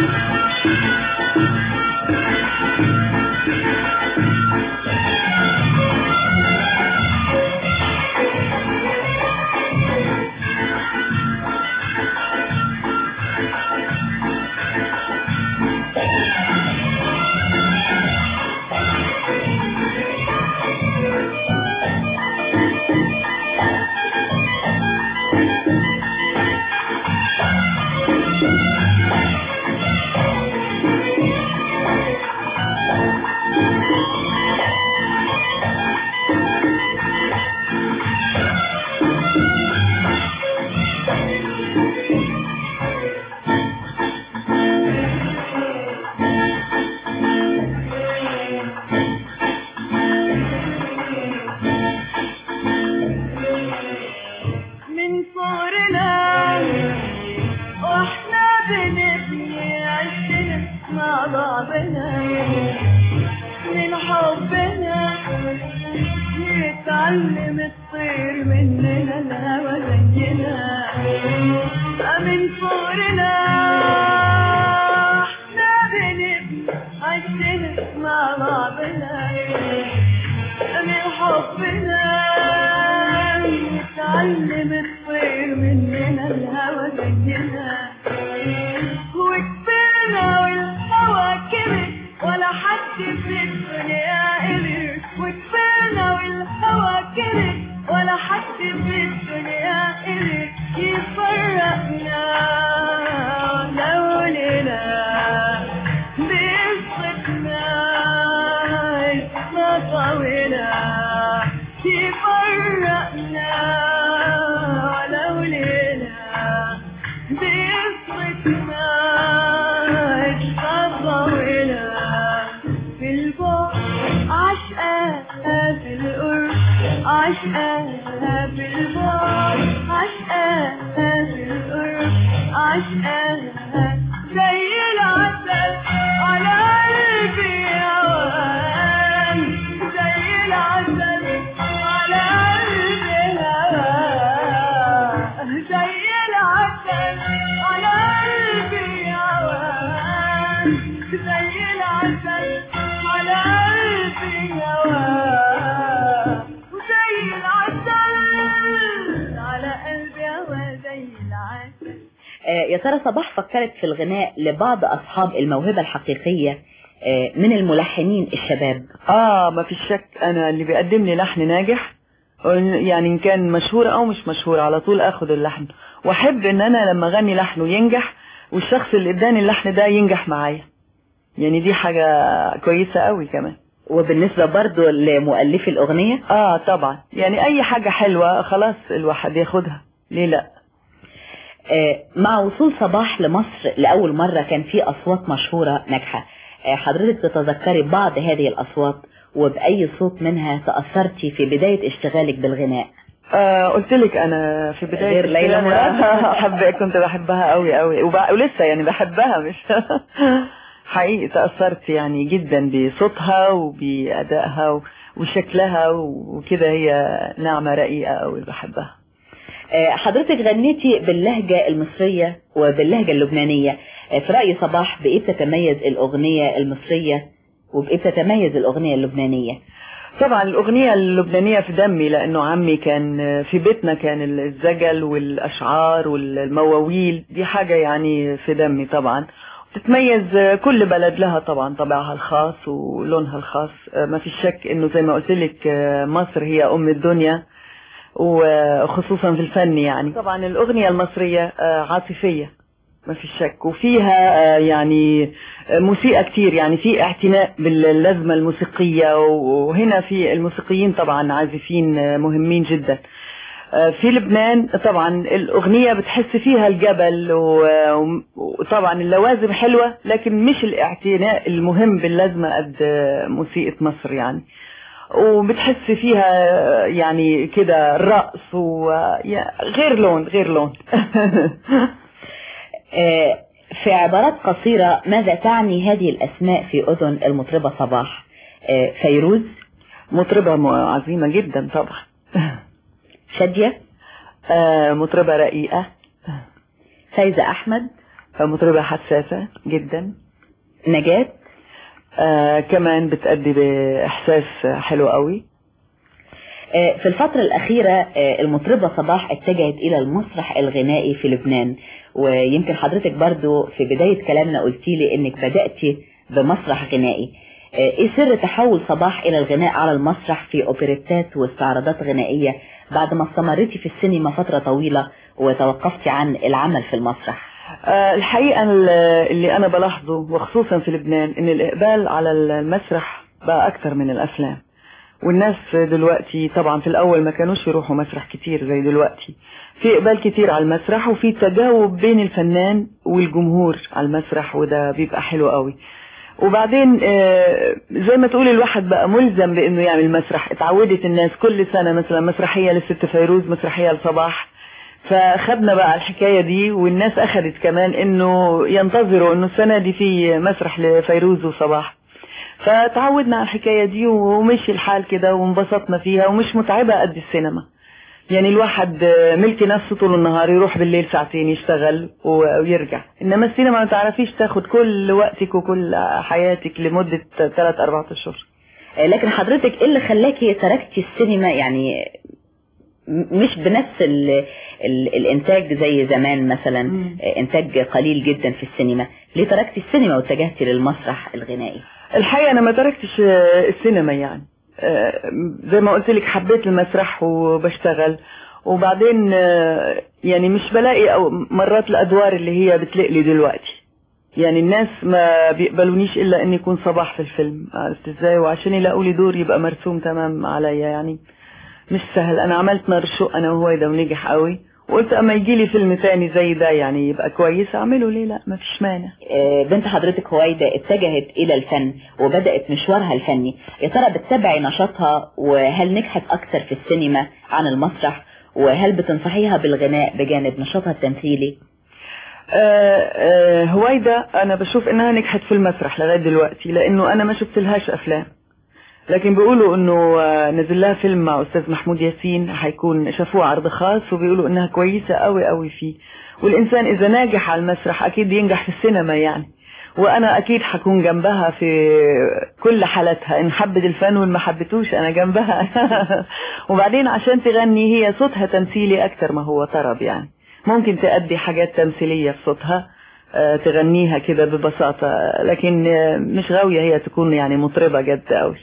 من صغرنا واحنا بنبني عشنا مع بعضنا من حبنا نتعلم من صغرنا احنا بنبني عالشهر مع بعضنا من حبنا نتعلم الطير مننا الهوى زينا وكبرنا والهوى كبر ولا حد في الدنيا قدر وكبرنا والهوى كبر ولا حد في الدنيا قدر يفرقنا لولا بقصتنا اسمها طويلة يفرقنا لولا بقصتنا اسمها طويلة في البعد عشقاها في القرب عشقاها في البعد عشقاها في القرب عشقاها زي العسل على قلبي هوان زي العسل على قلبي هوان زي العسل على قلبي هوان زي العسل على قلبي هوان وزي العسل على قلبي هوا زي العسل آه، يا ترى صباح فكرت في الغناء لبعض أصحاب الموهبة الحقيقية آه، من الملحنين الشباب اه ما في شك انا اللي بيقدم لي لحن ناجح يعني ان كان مشهور او مش مشهور على طول اخد اللحن واحب ان انا لما اغني لحنه ينجح والشخص اللي اداني اللحن ده ينجح معايا يعني دي حاجة كويسة قوي كمان وبالنسبة برضو لمؤلفي الأغنية اه طبعا يعني اي حاجة حلوة خلاص الواحد ياخدها ليه لا آه، مع وصول صباح لمصر لأول مرة كان في أصوات مشهورة ناجحة آه، حضرتك تتذكري بعض هذه الأصوات وبأي صوت منها تأثرتي في بداية اشتغالك بالغناء آه قلت لك انا في بداية غير ليلى الكلام مراد. حب كنت بحبها قوي قوي وب... ولسه يعني بحبها مش حقيقي تأثرت يعني جدا بصوتها وبأدائها و... وشكلها وكده هي ناعمة رقيقة قوي بحبها آه، حضرتك غنيتي باللهجة المصرية وباللهجة اللبنانية آه، في رأي صباح بإيه تتميز الأغنية المصرية وبإيه تتميز الأغنية اللبنانية طبعا الأغنية اللبنانية في دمي لأنه عمي كان في بيتنا كان الزجل والأشعار والمواويل دي حاجة يعني في دمي طبعا تتميز كل بلد لها طبعا طبعها الخاص ولونها الخاص ما في شك انه زي ما قلت لك مصر هي ام الدنيا وخصوصا في الفن يعني طبعا الاغنية المصرية عاطفية ما في شك وفيها يعني موسيقى كتير يعني في اعتناء باللازمة الموسيقية وهنا في الموسيقيين طبعا عازفين مهمين جدا في لبنان طبعا الأغنية بتحس فيها الجبل وطبعا اللوازم حلوة لكن مش الاعتناء المهم باللازمة قد موسيقى مصر يعني وبتحس فيها يعني كده الرقص وغير لون غير لون في عبارات قصيرة ماذا تعني هذه الأسماء في أذن المطربة صباح فيروز مطربة عظيمة جدا طبعا شادية آه مطربة رقيقة فايزة أحمد مطربة حساسة جدا نجاة آه كمان بتأدي بإحساس حلو قوي آه في الفترة الأخيرة آه المطربة صباح اتجهت إلى المسرح الغنائي في لبنان ويمكن حضرتك برضو في بداية كلامنا قلتي لي إنك بدأتي بمسرح غنائي ايه سر تحول صباح الى الغناء على المسرح في اوبريتات واستعراضات غنائية بعد ما استمرتي في السينما فترة طويلة وتوقفتي عن العمل في المسرح أه الحقيقة اللي انا بلاحظه وخصوصا في لبنان ان الاقبال على المسرح بقى اكتر من الافلام والناس دلوقتي طبعا في الاول ما كانوش يروحوا مسرح كتير زي دلوقتي في اقبال كتير على المسرح وفي تجاوب بين الفنان والجمهور على المسرح وده بيبقى حلو قوي وبعدين زي ما تقول الواحد بقى ملزم بانه يعمل مسرح اتعودت الناس كل سنة مثلا مسرحية للست فيروز مسرحية لصباح فخدنا بقى الحكاية دي والناس اخدت كمان انه ينتظروا انه السنة دي في مسرح لفيروز وصباح فتعودنا على الحكاية دي ومشي الحال كده وانبسطنا فيها ومش متعبة قد السينما يعني الواحد آه، ملك نفسه طول النهار يروح بالليل ساعتين يشتغل و- ويرجع انما السينما ما تعرفيش تاخد كل وقتك وكل حياتك لمدة 3 4 اشهر آه، لكن حضرتك ايه اللي خلاكي تركتي السينما يعني م- مش بنفس ال ال الانتاج زي زمان مثلا مم. آه، انتاج قليل جدا في السينما ليه تركتي السينما واتجهتي للمسرح الغنائي الحقيقة أنا ما تركتش آه، السينما يعني آه، زي ما قلت لك حبيت المسرح وبشتغل وبعدين آه، يعني مش بلاقي أو مرات الأدوار اللي هي بتلق لي دلوقتي يعني الناس ما بيقبلونيش إلا إني يكون صباح في الفيلم عرفت إزاي وعشان يلاقوا لي دور يبقى مرسوم تمام عليا يعني مش سهل أنا عملت نار الشوق أنا وهويدا ونجح قوي وقلت أما يجي لي فيلم تاني زي ده يعني يبقى كويس أعمله ليه لا ما فيش مانع آه، بنت حضرتك هويدا اتجهت الى الفن وبدأت مشوارها الفني يا ترى بتتابعي نشاطها وهل نجحت اكثر في السينما عن المسرح وهل بتنصحيها بالغناء بجانب نشاطها التمثيلي آه، آه، هويدا انا بشوف انها نجحت في المسرح لغايه دلوقتي لانه انا ما شفت لهاش افلام لكن بيقولوا انه آه، نزل لها فيلم مع استاذ محمود ياسين هيكون شافوه عرض خاص وبيقولوا انها كويسه قوي قوي فيه والانسان اذا ناجح على المسرح اكيد ينجح في السينما يعني وانا اكيد هكون جنبها في كل حالاتها ان حبت الفن وان ما حبتوش انا جنبها وبعدين عشان تغني هي صوتها تمثيلي اكتر ما هو طرب يعني ممكن تأدي حاجات تمثيلية في صوتها آه، تغنيها كده ببساطة لكن آه، مش غاوية هي تكون يعني مطربة جد قوي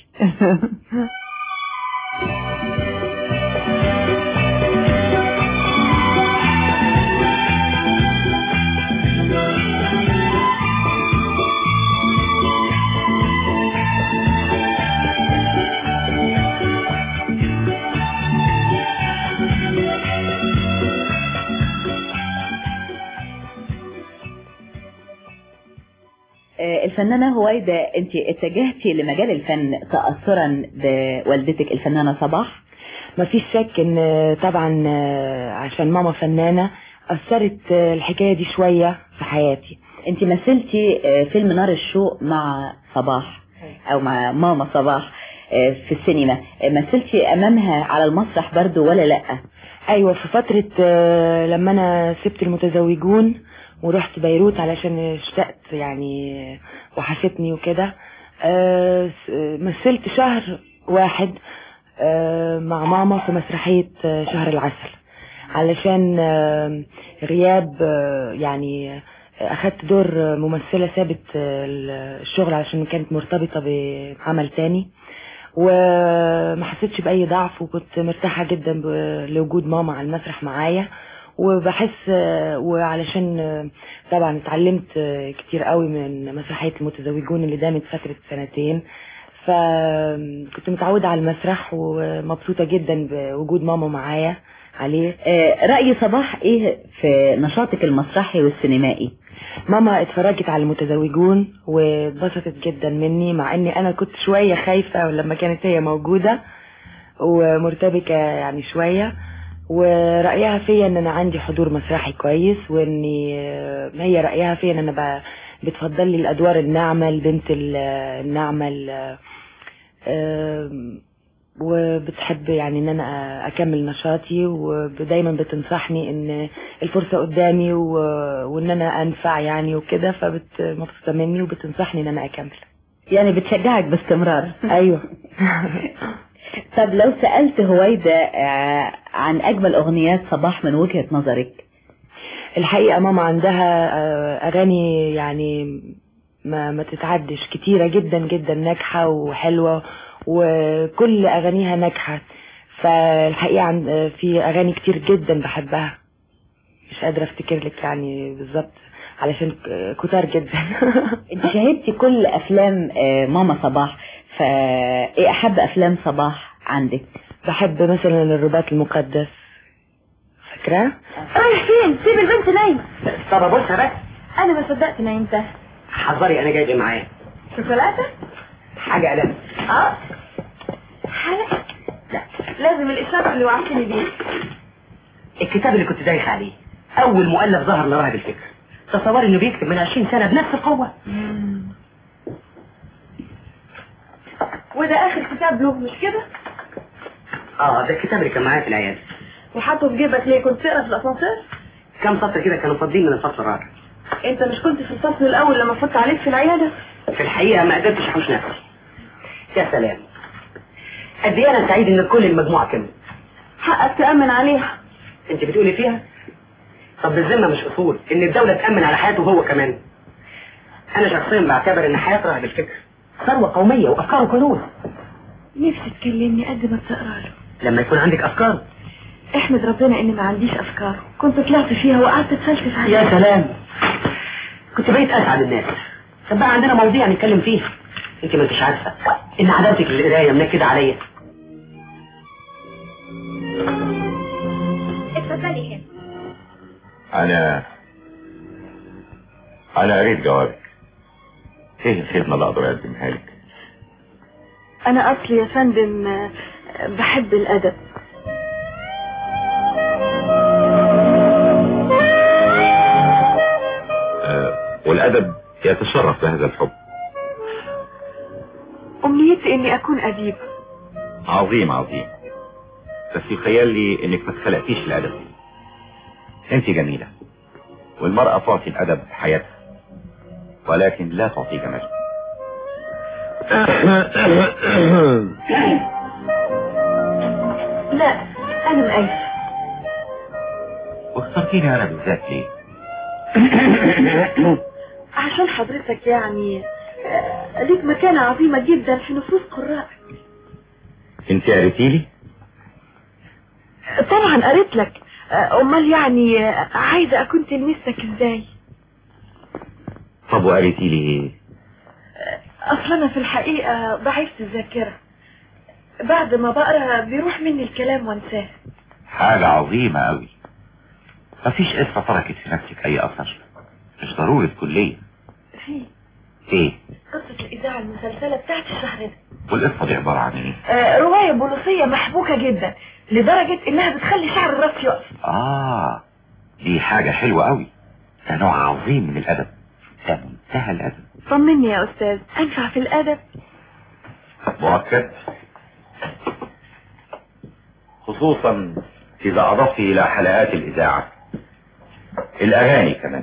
آه، الفنانة هويدا انت اتجهتي لمجال الفن تأثرا بوالدتك الفنانة صباح ما فيش شك ان طبعا عشان ماما فنانة اثرت الحكاية دي شوية في حياتي انت مثلتي آه، فيلم نار الشوق مع صباح او مع ماما صباح آه، في السينما آه، مثلتي امامها على المسرح برضو ولا لا ايوه في فترة آه، لما انا سبت المتزوجون ورحت بيروت علشان اشتقت يعني وحشتني وكده آه، س- مثلت شهر واحد آه، مع ماما في مسرحية آه، شهر العسل علشان آه، غياب آه، يعني آه، اخدت دور آه، ممثلة سابت آه، الشغل علشان كانت مرتبطة بعمل تاني وما حسيتش بأي ضعف وكنت مرتاحة جدا ب- لوجود ماما على المسرح معايا وبحس آه، وعلشان آه، طبعا اتعلمت آه، كتير قوي من مسرحية المتزوجون اللي دامت فترة سنتين فكنت متعودة على المسرح ومبسوطة جدا بوجود ماما معايا عليه آه، رأي صباح ايه في نشاطك المسرحي والسينمائي ماما اتفرجت على المتزوجون واتبسطت جدا مني مع اني انا كنت شوية خايفة لما كانت هي موجودة ومرتبكة يعني شوية ورأيها فيا ان انا عندي حضور مسرحي كويس واني آه، هي رأيها فيا ان انا ب- بتفضل لي الادوار الناعمة البنت ال- الناعمة ال- آم، وبتحب يعني ان انا اكمل نشاطي ودايما بتنصحني ان الفرصة قدامي و... وان انا انفع يعني وكده فمبسوطة مني وبتنصحني ان انا اكمل يعني بتشجعك باستمرار ايوه طب لو سألت هويدا آه، عن أجمل أغنيات صباح من وجهة نظرك الحقيقة ماما عندها آه، اغاني يعني ما ما تتعدش كتيرة جدا جدا ناجحة وحلوة وكل اغانيها ناجحة فالحقيقة عن- في اغاني كتير جدا بحبها مش قادرة افتكر لك يعني بالظبط علشان ك- كتار جدا انت شاهدتي كل أفلام آه، ماما صباح فإيه أحب أفلام صباح عندك بحب مثلا الرباط المقدس فاكراه رايح فين سيب البنت نايمة طب ابص بس انا ما صدقت نايمتها حذري انا جاي معايا شوكولاتة حاجه قلم اه حلقة لا لازم الاشارة اللي وعدتني بيه الكتاب اللي كنت دايخ عليه اول مؤلف ظهر لراهب الفكر تصوري انه بيكتب من 20 سنه بنفس القوه وده اخر كتاب له مش كده اه ده الكتاب اللي كان معايا في العياده وحطه في جيبك ليه كنت تقرا في الاسانسير كم سطر كده كانوا فاضيين من الفصل الرابع انت مش كنت في الفصل الاول لما فت عليك في العياده في الحقيقة ما قدرتش احوش نفسي يا سلام قد ايه انا سعيد ان كل المجموعة كملت حقك تامن عليها انت بتقولي فيها طب بالذمة مش اصول ان الدولة تأمن على حياته هو كمان انا شخصيا بعتبر ان حياة راهب الفكر ثروة قومية وافكاره كنوز نفسي تكلمني قد ما بتقرا له لما يكون عندك افكار احمد ربنا اني ما عنديش افكار كنت طلعت فيها وقعدت اتفلسف عليها يا سلام كنت بقيت اسعد الناس طب بقى عندنا مواضيع نتكلم فيها انت ما انتش عارفه ان عاداتك للقرايه منكده عليا اتفضلي هنا انا انا قريت جوابك ايه الخدمة اللي اقدر اقدمها لك انا اصلي يا فندم آه، بحب الادب آه والادب يتشرف بهذا الحب امنيتي اني اكون اديبه عظيم عظيم بس يخيل لي انك ما اتخلقتيش الادب انت جميلة والمرأة تعطي الادب حياتها ولكن لا تعطي جمالها لا انا مقايسه واخترتيني انا بالذات ليه عشان حضرتك يعني آه، ليك مكانة عظيمة جدا في نفوس قراء انت قريتي لي طبعا قريت لك آه، امال يعني آه، عايزة اكون تلميذتك ازاي طب وقريتي لي ايه اصلا انا في الحقيقة ضعيفة الذاكرة بعد ما بقرا بيروح مني الكلام وانساه حاجة عظيمة قوي مفيش قصة تركت في نفسك اي اثر مش ضروري كلية في ايه قصة الإذاعة المسلسلة بتاعت الشهر ده والقصة دي عبارة عن ايه آه، رواية بوليسية محبوكة جدا لدرجة انها بتخلي شعر الراس يقف اه دي حاجة حلوة قوي ده نوع عظيم من الادب ده منتهى الادب طمني يا استاذ انفع في الادب مؤكد خصوصا اذا اضفت الى حلقات الاذاعة الاغاني كمان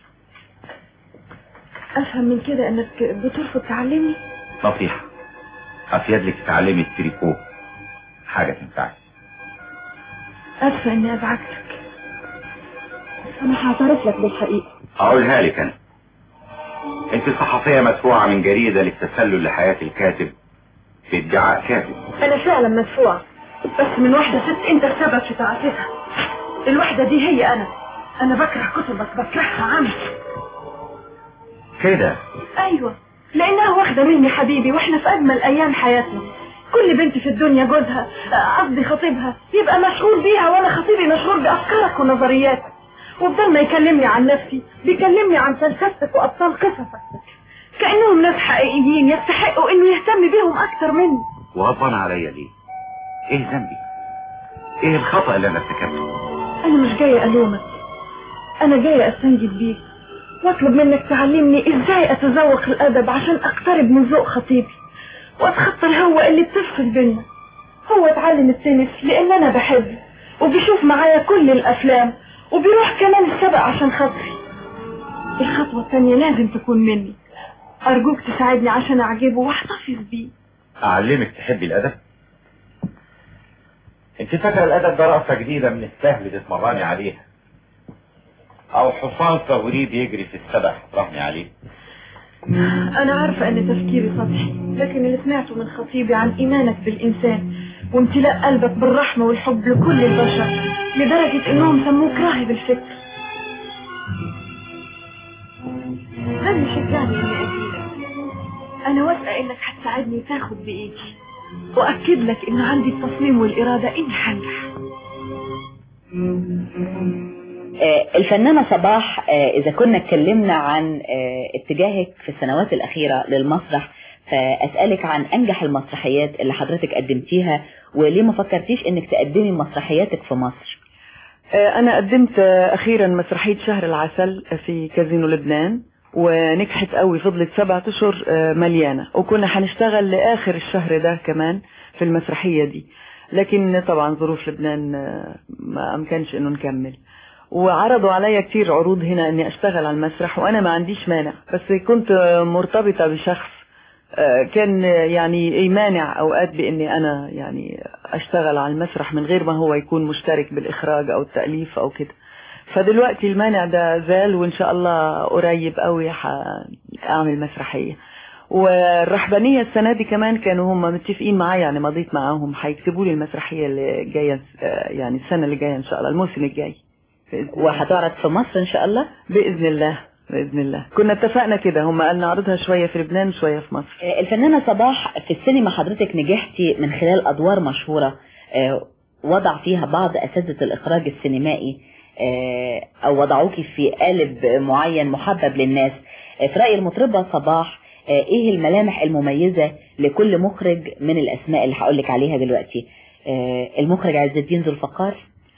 افهم من كده انك بترفض تعلمني نصيحة افيد لك تتعلمي التريكو حاجة تنفعك اسفة اني ازعجتك انا هعترف لك بالحقيقة اقولها لك انا انت صحفية مدفوعة من جريدة للتسلل لحياة الكاتب في ادعاء كاتب انا فعلا مدفوعة بس من واحدة ست انت السبب في تعاطيها الواحدة دي هي انا انا بكره كتبك بكرهها عمي كده ايوه لانها واخدة مني حبيبي واحنا في اجمل ايام حياتنا كل بنت في الدنيا جوزها آه، قصدي خطيبها يبقى مشغول بيها وانا خطيبي مشغول بافكارك ونظرياتك وبدل ما يكلمني عن نفسي بيكلمني عن فلسفتك وابطال قصصك كانهم ناس حقيقيين يستحقوا انه يهتم بيهم اكتر مني وغضبان عليا ليه ايه ذنبي ايه الخطأ اللي انا ارتكبته انا مش جاية الومك انا جاية استنجد بيك واطلب منك تعلمني ازاي اتذوق الادب عشان اقترب من ذوق خطيبي واتخطى الهوة اللي بتفصل بينا هو اتعلم التنس لان انا بحبه وبيشوف معايا كل الافلام وبيروح كمان السبق عشان خاطري الخطوة التانية لازم تكون مني ارجوك تساعدني عشان اعجبه واحتفظ بيه اعلمك تحبي الادب انت فاكره الادب ده رأسة جديدة من السهل تتمرني عليها او حصان فوري بيجري في السبق ترهني عليه أنا عارفة أن تفكيري سطحي لكن اللي سمعته من خطيبي عن إيمانك بالإنسان وامتلاء قلبك بالرحمة والحب لكل البشر لدرجة إنهم سموك راهب الفكر ده اللي شجعني إني أجيلك أنا واثقة إنك هتساعدني تاخد بإيدي وأكد لك إن عندي التصميم والإرادة إني هنجح آه، الفنانة صباح آه، إذا كنا اتكلمنا عن آه، اتجاهك في السنوات الأخيرة للمسرح فأسألك عن أنجح المسرحيات اللي حضرتك قدمتيها وليه ما فكرتيش إنك تقدمي مسرحياتك في مصر آه، أنا قدمت آه، أخيرا مسرحية شهر العسل في كازينو لبنان ونجحت قوي فضلت سبعة أشهر آه، مليانة وكنا هنشتغل لآخر الشهر ده كمان في المسرحية دي لكن طبعا ظروف لبنان آه، ما امكنش انه نكمل وعرضوا عليا كتير عروض هنا اني اشتغل على المسرح وانا ما عنديش مانع بس كنت آه، مرتبطة بشخص آه، كان آه، يعني يمانع اوقات باني انا يعني اشتغل على المسرح من غير ما هو يكون مشترك بالاخراج او التأليف او كده فدلوقتي المانع ده زال وان شاء الله قريب قوي هعمل مسرحية والرهبانية السنة دي كمان كانوا هم متفقين معايا يعني مضيت معاهم هيكتبوا لي المسرحية اللي جاية آه، يعني السنة اللي جاية ان شاء الله الموسم الجاي وهتعرض في مصر ان شاء الله بإذن الله بإذن الله كنا اتفقنا كده هم قال نعرضها شوية في لبنان وشوية في مصر آه، الفنانة صباح في السينما حضرتك نجحتي من خلال أدوار مشهورة آه، وضع فيها بعض أساتذة الإخراج السينمائي آه، أو وضعوكي في قالب معين محبب للناس آه، في رأي المطربة صباح آه، إيه الملامح المميزة لكل مخرج من الأسماء اللي هقولك عليها دلوقتي آه، المخرج عز الدين ذو الفقار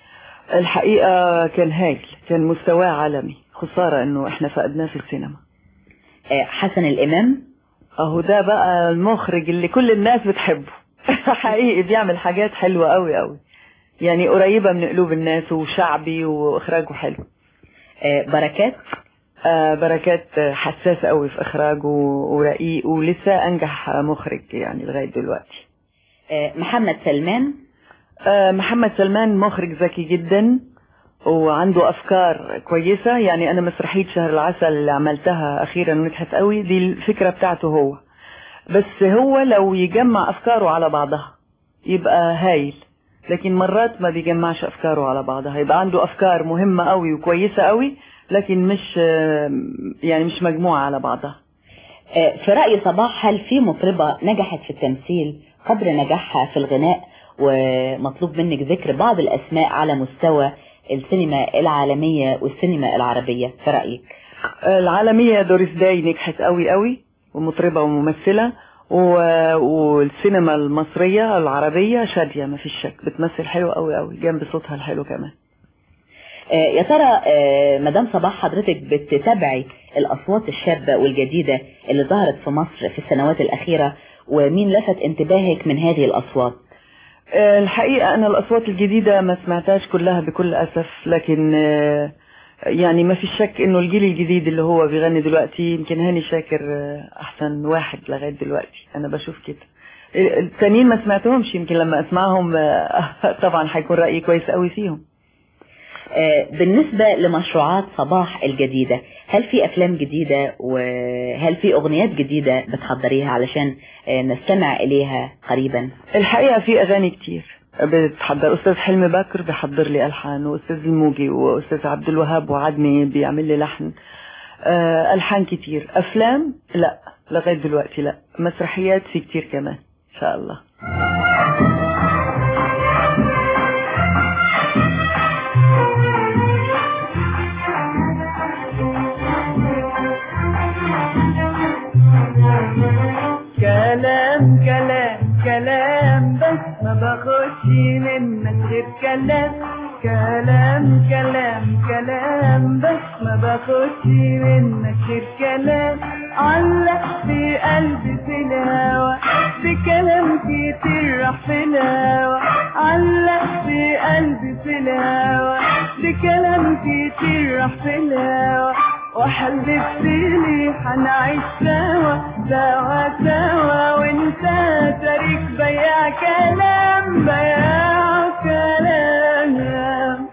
الحقيقة كان هايل كان مستواه عالمي خسارة انه احنا فقدناه في السينما آه، حسن الإمام اهو ده بقى المخرج اللي كل الناس بتحبه حقيقي بيعمل حاجات حلوة قوي قوي يعني قريبة من قلوب الناس وشعبي واخراجه حلو آه، بركات آه بركات آه، حساس قوي في اخراجه ورقيق ولسه انجح مخرج يعني لغاية دلوقتي آه، محمد سلمان آه محمد سلمان مخرج ذكي جدا وعنده افكار كويسة يعني انا مسرحية شهر العسل اللي عملتها اخيرا ونجحت قوي دي الفكرة بتاعته هو بس هو لو يجمع افكاره على بعضها يبقى هايل لكن مرات ما بيجمعش افكاره على بعضها يبقى عنده افكار مهمة قوي وكويسة قوي لكن مش آه، يعني مش مجموعة على بعضها آه، في رأي صباح هل في مطربة نجحت في التمثيل قدر نجاحها في الغناء ومطلوب منك ذكر بعض الأسماء على مستوى السينما العالمية والسينما العربية في رأيك العالمية دوريس داي نجحت قوي قوي ومطربة وممثلة و... والسينما المصرية العربية شادية ما فيش شك بتمثل حلو قوي قوي جنب صوتها الحلو كمان آه، يا ترى آه، مدام صباح حضرتك بتتابعي الأصوات الشابة والجديدة اللي ظهرت في مصر في السنوات الأخيرة ومين لفت انتباهك من هذه الأصوات آه، الحقيقة أنا الأصوات الجديدة ما سمعتهاش كلها بكل أسف لكن آه، يعني ما في شك إنه الجيل الجديد اللي هو بيغني دلوقتي يمكن هاني شاكر آه، أحسن واحد لغاية دلوقتي أنا بشوف كده آه، التانيين ما سمعتهمش يمكن لما أسمعهم آه، طبعا هيكون رأيي كويس قوي فيهم آه، بالنسبة لمشروعات صباح الجديدة هل في أفلام جديدة وهل في أغنيات جديدة بتحضريها علشان آه، نستمع إليها قريبا الحقيقة في أغاني كتير بتحضر أستاذ حلمي بكر بيحضر لي ألحان وأستاذ الموجي وأستاذ عبد الوهاب وعدني بيعمل لي لحن آه، ألحان كتير أفلام لا لغاية دلوقتي لا مسرحيات في كتير كمان إن شاء الله كلام كلام كلام بس ما باخدش منك غير كلام كلام كلام كلام بس ما باخدش منك غير كلام علق في قلبي في الهوا بكلام كتير راح في الهوا علق في قلبي في الهوا بكلام كتير راح في الهوا وحلفت لي هنعيش سوا سوا سوا وانت تاريخ بياع كلام بياع كلام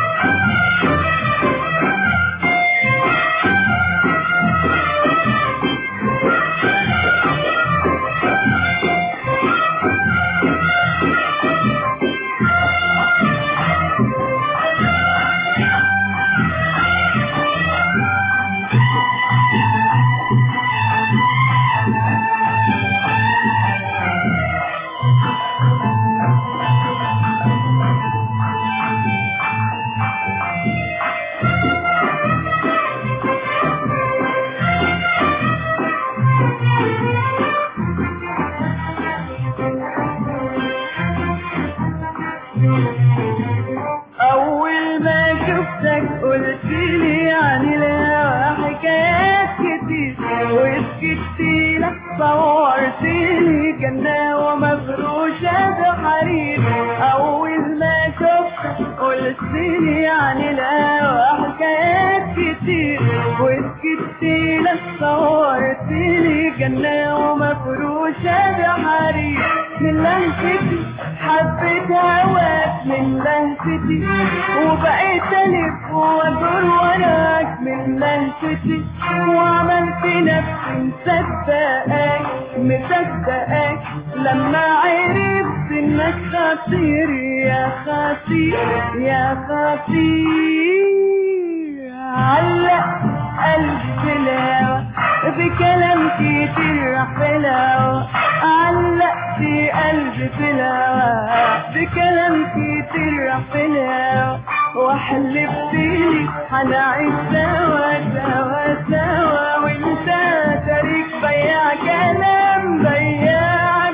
أول ما شفتك قلت لي عن الهوى حكايات كتير وسكت لك صورت لي جنة ومفروشة بحرير أول ما شفت قلت لي عن الهوا حكايات كتير وسكت لك صورت لي جنة ومفروشة بحرير من لهفتي حبيت هواك من لهفتي وبقيت ألف وأدور وراك من لهفتي وعملت نفسي مصدقاك مصدقاك لما عرفت انك خطير يا خطير يا خطير علق قلبي في الهوا بكلام كتير في الهوا علق في قلبي في الهوا بكلام كتير في الهوا وحلفت لي هنعيش سوا سوا سوا وانت تاريخ بياع كلام بياع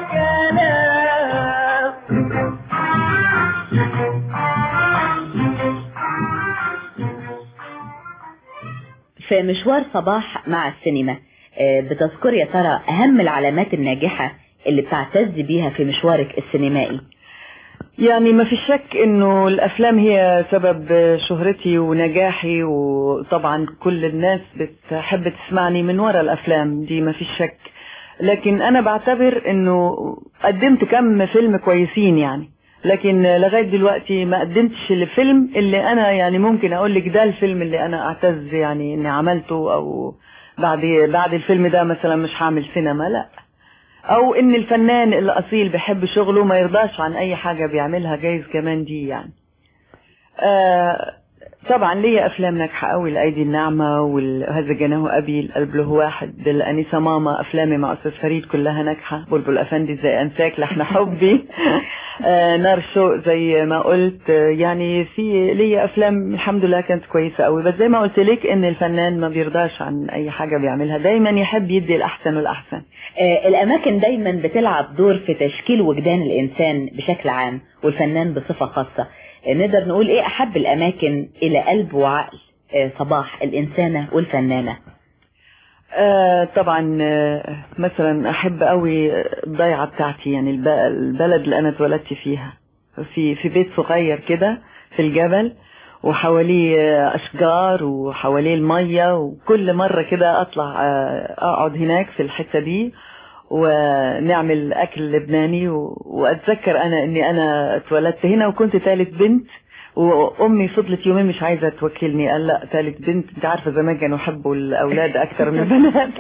في مشوار صباح مع السينما آه، بتذكر يا ترى أهم العلامات الناجحة اللي بتعتز بيها في مشوارك السينمائي يعني ما في شك انه الافلام هي سبب شهرتي ونجاحي وطبعا كل الناس بتحب تسمعني من وراء الافلام دي ما في شك لكن انا بعتبر انه قدمت كم فيلم كويسين يعني لكن لغاية دلوقتي ما قدمتش الفيلم اللي انا يعني ممكن اقول لك ده الفيلم اللي انا اعتز يعني اني عملته او بعد بعد الفيلم ده مثلا مش هعمل سينما لا او ان الفنان الاصيل بيحب شغله ما يرضاش عن اي حاجة بيعملها جايز كمان دي يعني آه طبعا ليا افلام ناجحه قوي الايدي الناعمه وهذا جناه ابي القلب له واحد الانسه ماما افلامي مع استاذ فريد كلها ناجحه بلبل افندي زي انساك لحن حبي آه نار شوق زي ما قلت آه يعني في ليا افلام الحمد لله كانت كويسه قوي بس زي ما قلت لك ان الفنان ما بيرضاش عن اي حاجه بيعملها دايما يحب يدي الاحسن والاحسن آه، الأماكن دايما بتلعب دور في تشكيل وجدان الإنسان بشكل عام والفنان بصفة خاصة آه، نقدر نقول إيه أحب الأماكن إلى قلب وعقل آه، صباح الإنسانة والفنانة آه طبعا آه مثلا احب قوي الضيعه بتاعتي يعني الب- البلد اللي انا اتولدت فيها في في بيت صغير كده في الجبل وحواليه آه، اشجار وحواليه الميه وكل مره كده اطلع آه، اقعد هناك في الحته دي ونعمل اكل لبناني و- واتذكر انا اني انا اتولدت هنا وكنت ثالث بنت وامي فضلت يومين مش عايزه توكلني قال لا ثالث بنت انت عارفه زمان كانوا يحبوا الاولاد اكتر من البنات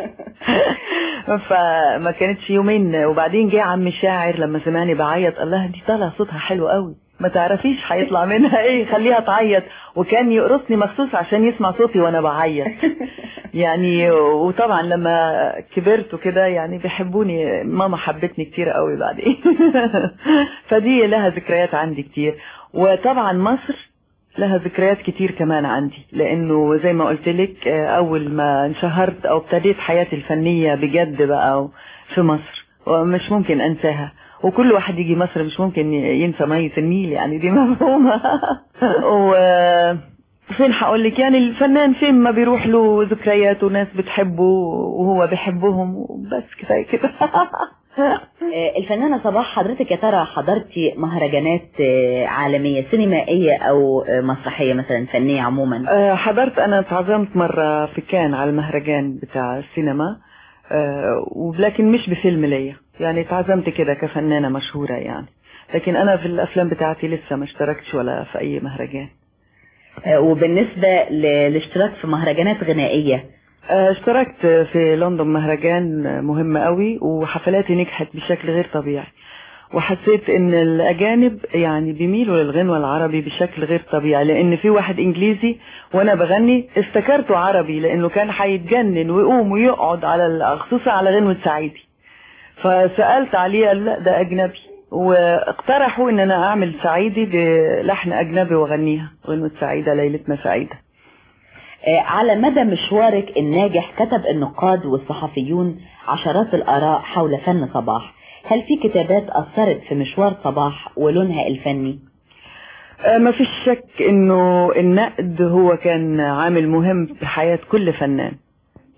فما كانتش يومين وبعدين جه عم شاعر لما سمعني بعيط قال لها دي طالع صوتها حلو قوي ما تعرفيش هيطلع منها ايه خليها تعيط وكان يقرصني مخصوص عشان يسمع صوتي وانا بعيط يعني وطبعا لما كبرت وكده يعني بيحبوني ماما حبتني كتير قوي بعدين فدي لها ذكريات عندي كتير وطبعا مصر لها ذكريات كتير كمان عندي لانه زي ما قلت لك اول ما انشهرت او ابتديت حياتي الفنية بجد بقى في مصر ومش ممكن انساها وكل واحد يجي مصر مش ممكن ينسى مية النيل يعني دي مفهومة و فين هقول لك يعني الفنان فين ما بيروح له ذكريات وناس بتحبه وهو بيحبهم وبس كفايه كده آه، الفنانة صباح حضرتك يا ترى حضرتي مهرجانات آه، عالمية سينمائية أو آه، مسرحية مثلا فنية عموما آه، حضرت انا اتعزمت مرة في كان على المهرجان بتاع السينما آه، ولكن مش بفيلم ليا يعني اتعزمت كده كفنانة مشهورة يعني لكن انا في الافلام بتاعتي لسه ما اشتركتش ولا في اي مهرجان آه، وبالنسبة ل- للاشتراك في مهرجانات غنائية آه، اشتركت في لندن مهرجان مهم قوي وحفلاتي نجحت بشكل غير طبيعي وحسيت ان الاجانب يعني بيميلوا للغنوة العربي بشكل غير طبيعي لان في واحد انجليزي وانا بغني افتكرته عربي لانه كان هيتجنن ويقوم ويقعد على ال- خصوصا على غنوة سعيدي فسألت عليه قال لا ده اجنبي واقترحوا ان انا اعمل سعيدي بلحن اجنبي واغنيها غنوة سعيدة ليلتنا سعيدة آه، على مدى مشوارك الناجح كتب النقاد والصحفيون عشرات الآراء حول فن صباح هل في كتابات أثرت في مشوار صباح ولونها الفني؟ آه، ما فيش شك انه النقد هو كان عامل مهم في حياة كل فنان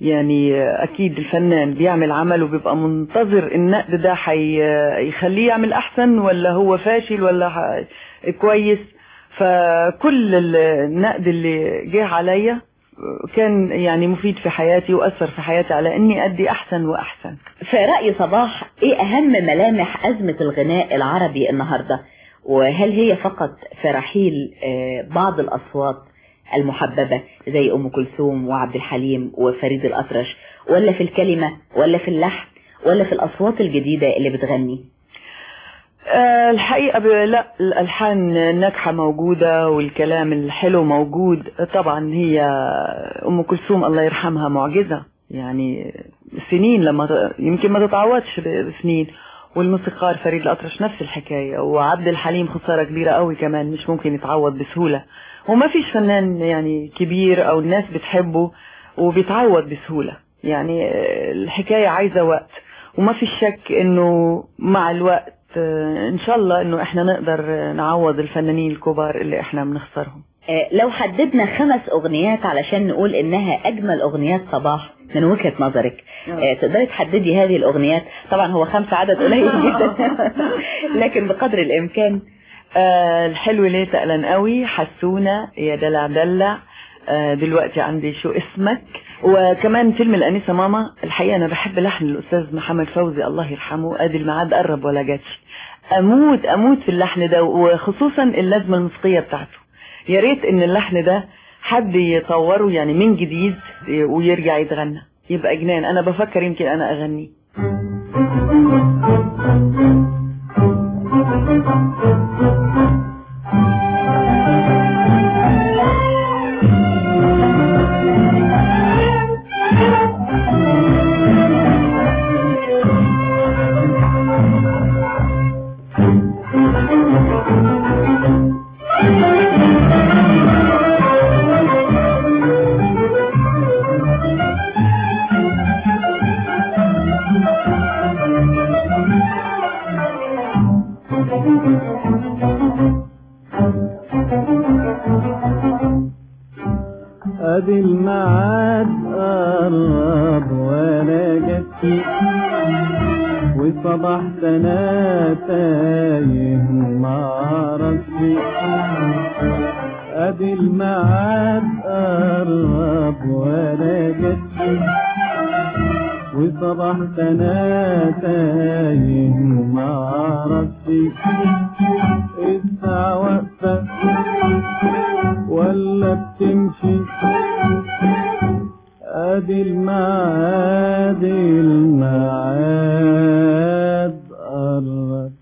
يعني اكيد الفنان بيعمل عمل وبيبقى منتظر النقد ده هيخليه يعمل احسن ولا هو فاشل ولا ح... كويس فكل النقد اللي جه عليا كان يعني مفيد في حياتي واثر في حياتي على اني ادي احسن واحسن في رأي صباح ايه اهم ملامح ازمة الغناء العربي النهاردة وهل هي فقط في رحيل آه، بعض الاصوات المحببة زي ام كلثوم وعبد الحليم وفريد الاطرش ولا في الكلمة ولا في اللحن ولا في الاصوات الجديدة اللي بتغني آه، الحقيقة ب- لا الألحان الناجحة موجودة والكلام الحلو موجود طبعا هي أم كلثوم الله يرحمها معجزة يعني سنين لما ت- يمكن ما تتعوضش ب- بسنين والموسيقار فريد الأطرش نفس الحكاية وعبد الحليم خسارة كبيرة قوي كمان مش ممكن يتعوض بسهولة وما فيش فنان يعني كبير أو الناس بتحبه وبيتعوض بسهولة يعني آه، الحكاية عايزة وقت وما في شك انه مع الوقت آه، ان شاء الله انه احنا نقدر آه، نعوض الفنانين الكبار اللي احنا بنخسرهم آه، لو حددنا خمس اغنيات علشان نقول انها اجمل اغنيات صباح من وجهة نظرك آه، تقدري تحددي هذه الاغنيات طبعا هو خمسة عدد قليل جدا لكن بقدر الامكان آه الحلو ليه تقلن قوي حسونا يا دلع دلع آه دلوقتي عندي شو اسمك وكمان فيلم الأنسة ماما الحقيقة أنا بحب لحن الأستاذ محمد فوزي الله يرحمه أدي الميعاد قرب ولا جاتش أموت أموت في اللحن ده وخصوصا اللازمة الموسيقية بتاعته يا ريت إن اللحن ده حد يطوره يعني من جديد ويرجع يتغنى يبقى جنان أنا بفكر يمكن أنا أغنيه ادي الميعاد قرب وانا جبتي وصبحت انا تايه معرفش ادي الميعاد قرب وانا جبتي وصبحت انا تايه معرفش الساعة واقفة ولا بتمشي ادي الميعاد الميعاد قرب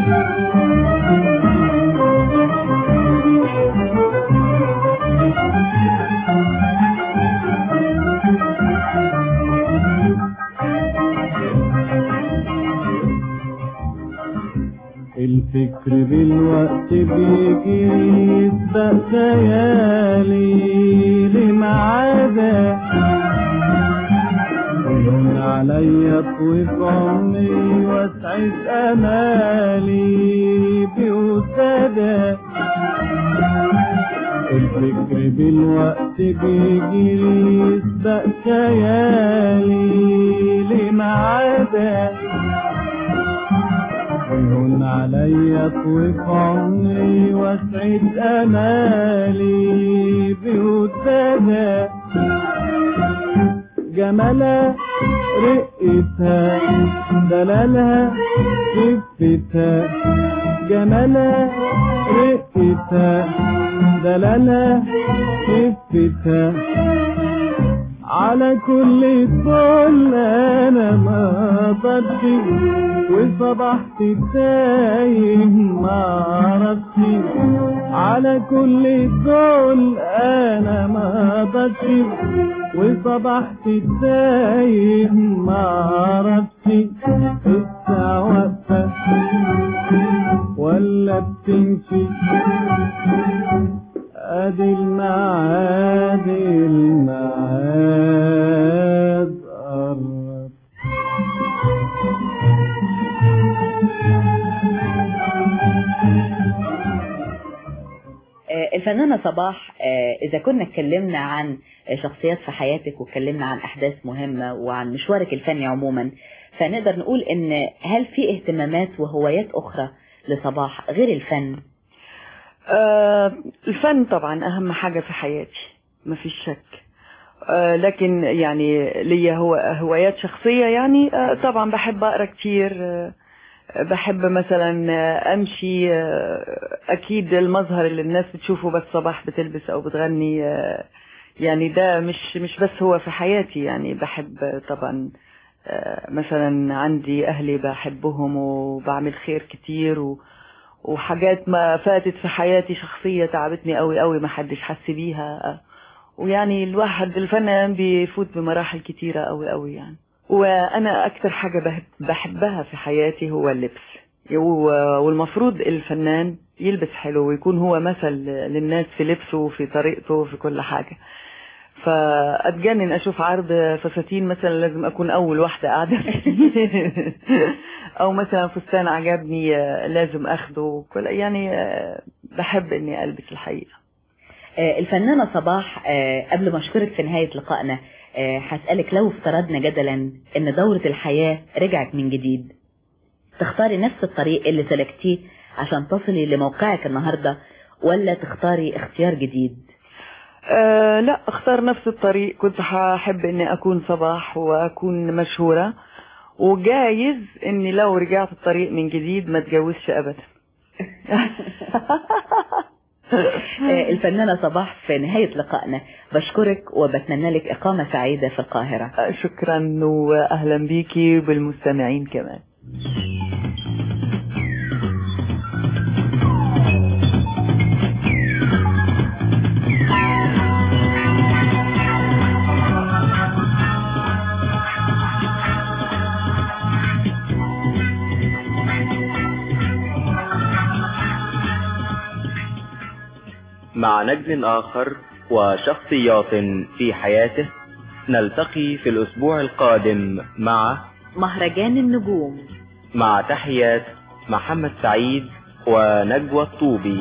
الفكر بالوقت بيجي يسبق خيالي لمعادة ويهون عليا طويف عمري واسعد امالي بوسادة الفكر بالوقت بيجي يسبق خيالي لمعادة ويهون عليا طويف عمري واسعد امالي بودادها جمالها رقتها دلالها خفتها جمالها رقتها دلالها خفتها على كل طول انا ما قدرتش وصبحت تايه ما عرفتش على كل طول انا ما قدرتش وصبحت تايه ما عرفتش الساعة واقفة ولا بتمشي ادي الميعاد الميعاد قرب آه، الفنانة الفنانة صباح آه، إذا كنا اتكلمنا عن شخصيات في حياتك واتكلمنا عن أحداث مهمة وعن مشوارك الفني عموما فنقدر نقول إن هل في اهتمامات وهوايات أخرى لصباح غير الفن؟ آه الفن طبعا أهم حاجة في حياتي ما فيش شك آه لكن يعني ليا هو هوايات شخصية يعني آه طبعا بحب أقرأ كتير آه بحب مثلا آه، أمشي آه، أكيد المظهر اللي الناس بتشوفه بس صباح بتلبس أو بتغني آه، يعني ده مش مش بس هو في حياتي يعني بحب آه، طبعا آه، مثلا عندي أهلي بحبهم وبعمل خير كتير و وحاجات ما فاتت في حياتي شخصية تعبتني قوي قوي ما حدش حس بيها ويعني الواحد الفنان بيفوت بمراحل كتيرة قوي قوي يعني وانا اكتر حاجة بحب بحبها في حياتي هو اللبس و- والمفروض الفنان يلبس حلو ويكون هو مثل للناس في لبسه وفي طريقته وفي كل حاجة فأتجنن أشوف عرض فساتين مثلا لازم أكون أول واحدة قاعدة فيه أو مثلا فستان عجبني آه، لازم أخده كل يعني آه، بحب إني ألبس الحقيقة آه، الفنانة صباح آه، قبل ما أشكرك في نهاية لقائنا آه، هسألك لو افترضنا جدلا إن دورة الحياة رجعت من جديد تختاري نفس الطريق اللي سلكتيه عشان تصلي لموقعك النهاردة ولا تختاري اختيار جديد أه لا اختار نفس الطريق كنت هحب اني اكون صباح واكون مشهورة وجايز اني لو رجعت الطريق من جديد ما اتجوزش ابدا آه، الفنانة صباح في نهاية لقائنا بشكرك وبتمنى لك إقامة سعيدة في القاهرة أه، شكرا واهلا بيكي وبالمستمعين كمان مع نجم آخر وشخصيات في حياته نلتقي في الأسبوع القادم مع مهرجان النجوم مع تحيات محمد سعيد ونجوى الطوبي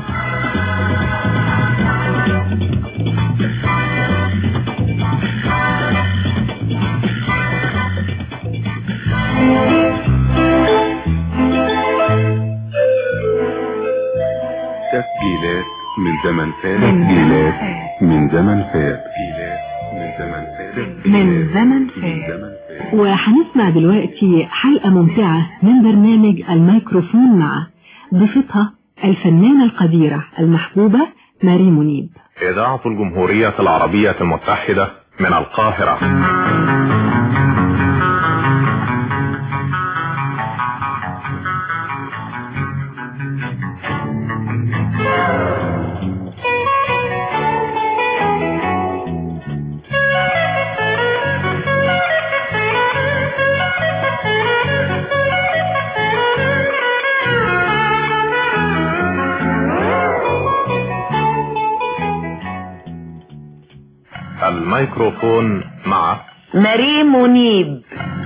تسجيلات من زمن فات تسجيلات من زمن فات تسجيلات من زمن فات من زمن فات وهنسمع دلوقتي حلقة ممتعة من برنامج الميكروفون مع ضيفتها الفنانة القديرة المحبوبة ماري منيب إذاعة الجمهورية العربية المتحدة من القاهرة الميكروفون مع ماري منيب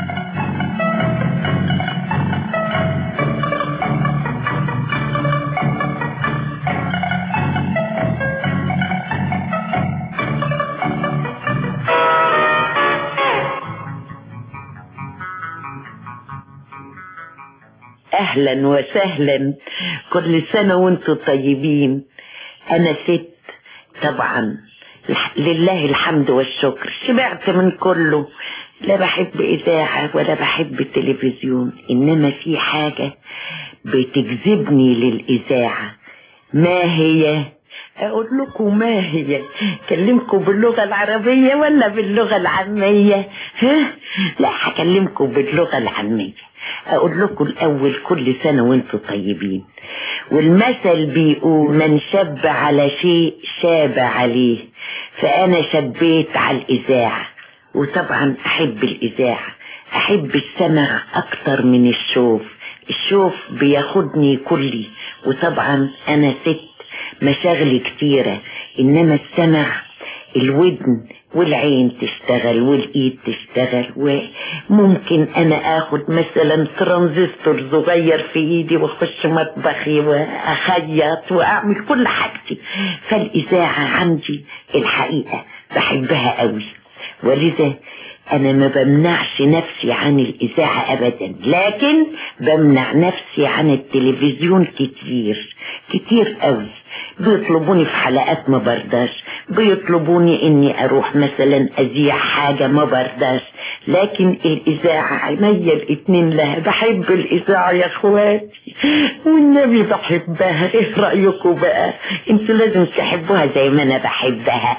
اهلا وسهلا كل سنة وانتم طيبين انا ست طبعا الح- لله الحمد والشكر شبعت من كله لا بحب اذاعة ولا بحب التلفزيون انما في حاجة بتجذبني للاذاعة ما هي اقول لكم ما هي اكلمكم باللغة العربية ولا باللغة العامية ها لا هكلمكم باللغة العامية اقول لكم الاول كل سنة وانتم طيبين والمثل بيقول من شب على شيء شاب عليه فانا شبيت على الاذاعة وطبعا احب الاذاعة احب السمع اكتر من الشوف الشوف بياخدني كلي وطبعا انا ست مشاغلي كتيرة انما السمع الودن والعين تشتغل والايد تشتغل وممكن انا اخد مثلا ترانزستور صغير في ايدي واخش مطبخي واخيط واعمل كل حاجتي فالاذاعة عندي الحقيقة بحبها قوي ولذا انا ما بمنعش نفسي عن الاذاعة ابدا لكن بمنع نفسي عن التلفزيون كتير كتير قوي بيطلبوني في حلقات ما برضاش بيطلبوني اني اروح مثلا اذيع حاجة ما برضاش لكن الاذاعة عينيا الاتنين لها بحب الاذاعة يا اخواتي والنبي بحبها ايه رأيكم بقى انتوا لازم تحبوها زي ما انا بحبها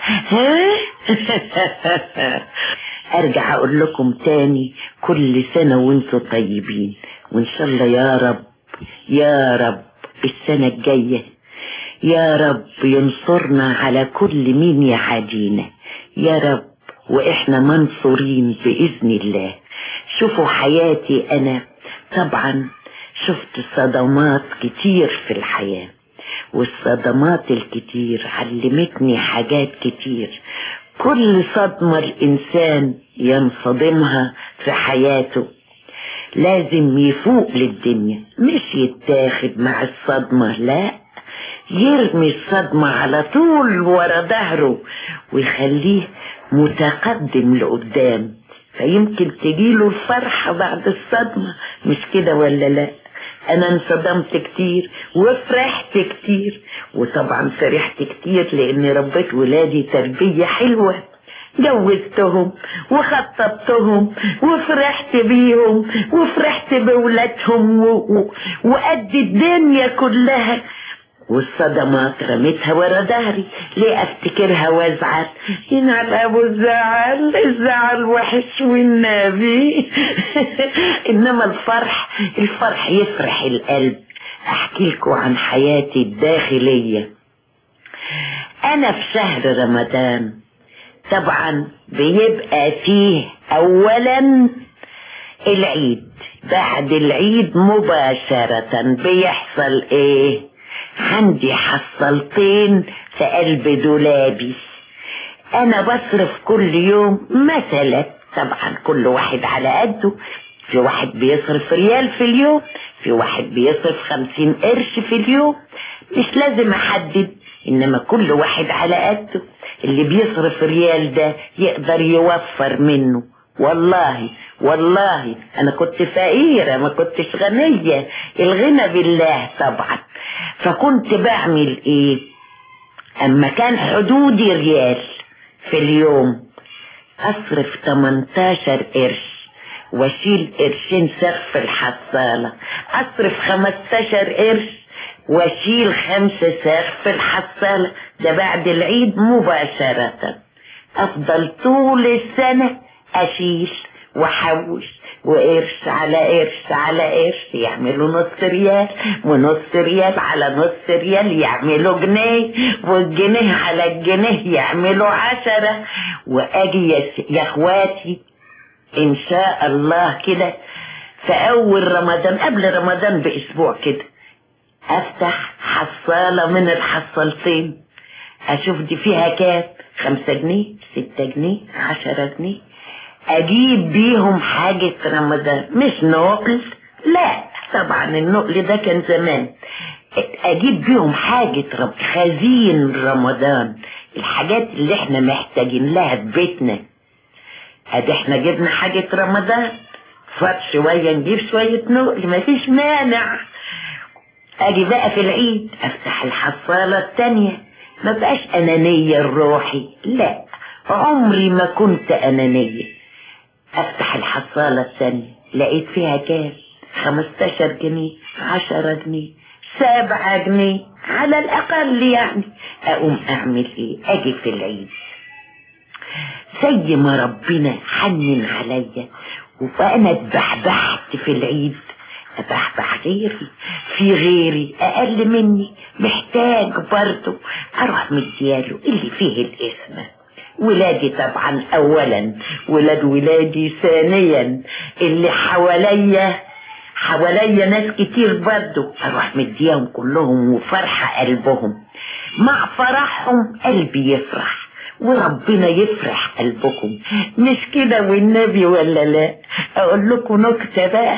ها ارجع اقول لكم تاني كل سنة وانتوا طيبين وان شاء الله يا رب يا رب السنة الجاية يا رب ينصرنا على كل مين يعادينا يا رب واحنا منصورين باذن الله شوفوا حياتي انا طبعا شفت صدمات كتير في الحياة والصدمات الكتير علمتني حاجات كتير كل صدمة الإنسان ينصدمها في حياته لازم يفوق للدنيا مش يتاخد مع الصدمة لا يرمي الصدمة على طول ورا ظهره ويخليه متقدم لقدام فيمكن تجيله الفرحة بعد الصدمة مش كده ولا لا انا انصدمت كتير وفرحت كتير وطبعا فرحت كتير لاني ربيت ولادي تربية حلوة جوزتهم وخطبتهم وفرحت بيهم وفرحت بولادهم و... و... وقد الدنيا كلها والصدمات رميتها ورا ظهري ليه افتكرها وازعل ينعل ابو الزعل الزعل وحش والنبي انما الفرح الفرح يفرح القلب احكي لكم عن حياتي الداخلية انا في شهر رمضان طبعا بيبقى فيه اولا العيد بعد العيد مباشرة بيحصل ايه عندي حصلتين في قلب دولابي انا بصرف كل يوم مثلا طبعا كل واحد على قده في واحد بيصرف ريال في اليوم في واحد بيصرف خمسين قرش في اليوم مش لازم احدد انما كل واحد على قده اللي بيصرف ريال ده يقدر يوفر منه والله والله انا كنت فقيرة ما كنتش غنية الغنى بالله طبعا فكنت بعمل ايه اما كان حدودي ريال في اليوم اصرف 18 قرش واشيل قرشين سقف الحصالة اصرف 15 قرش واشيل خمسة سقف الحصالة ده بعد العيد مباشرة افضل طول السنة اشيل واحوش وقرش على قرش على قرش يعملوا نص ريال ونص ريال على نص ريال يعملوا جنيه والجنيه على الجنيه يعملوا عشرة واجي يا, يا اخواتي ان شاء الله كده في اول رمضان قبل رمضان باسبوع كده افتح حصالة من الحصالتين اشوف دي فيها كام خمسة جنيه ستة جنيه عشرة جنيه اجيب بيهم حاجة رمضان مش نقل لا طبعا النقل ده كان زمان اجيب بيهم حاجة رب خزين رمضان الحاجات اللي احنا محتاجين لها في بيتنا ادي احنا جبنا حاجة رمضان فات شوية نجيب شوية نقل مفيش مانع اجي بقى في العيد افتح الحصالة التانية ما بقاش انانية الروحي لا عمري ما كنت انانية افتح الحصالة الثانية لقيت فيها كام خمستاشر جنيه عشرة جنيه سبعة جنيه على الاقل يعني اقوم اعمل ايه اجي في العيد زي ما ربنا حنن عليا وانا اتبحبحت في العيد ابحبح غيري في غيري اقل مني محتاج برضه اروح مدياله اللي فيه الاسم ولادي طبعا اولا ولاد ولادي ثانيا اللي حواليا حواليا ناس كتير برضه اروح مديهم كلهم وفرحة قلبهم مع فرحهم قلبي يفرح وربنا يفرح قلبكم مش كده والنبي ولا لا اقول لكم نكتة بقى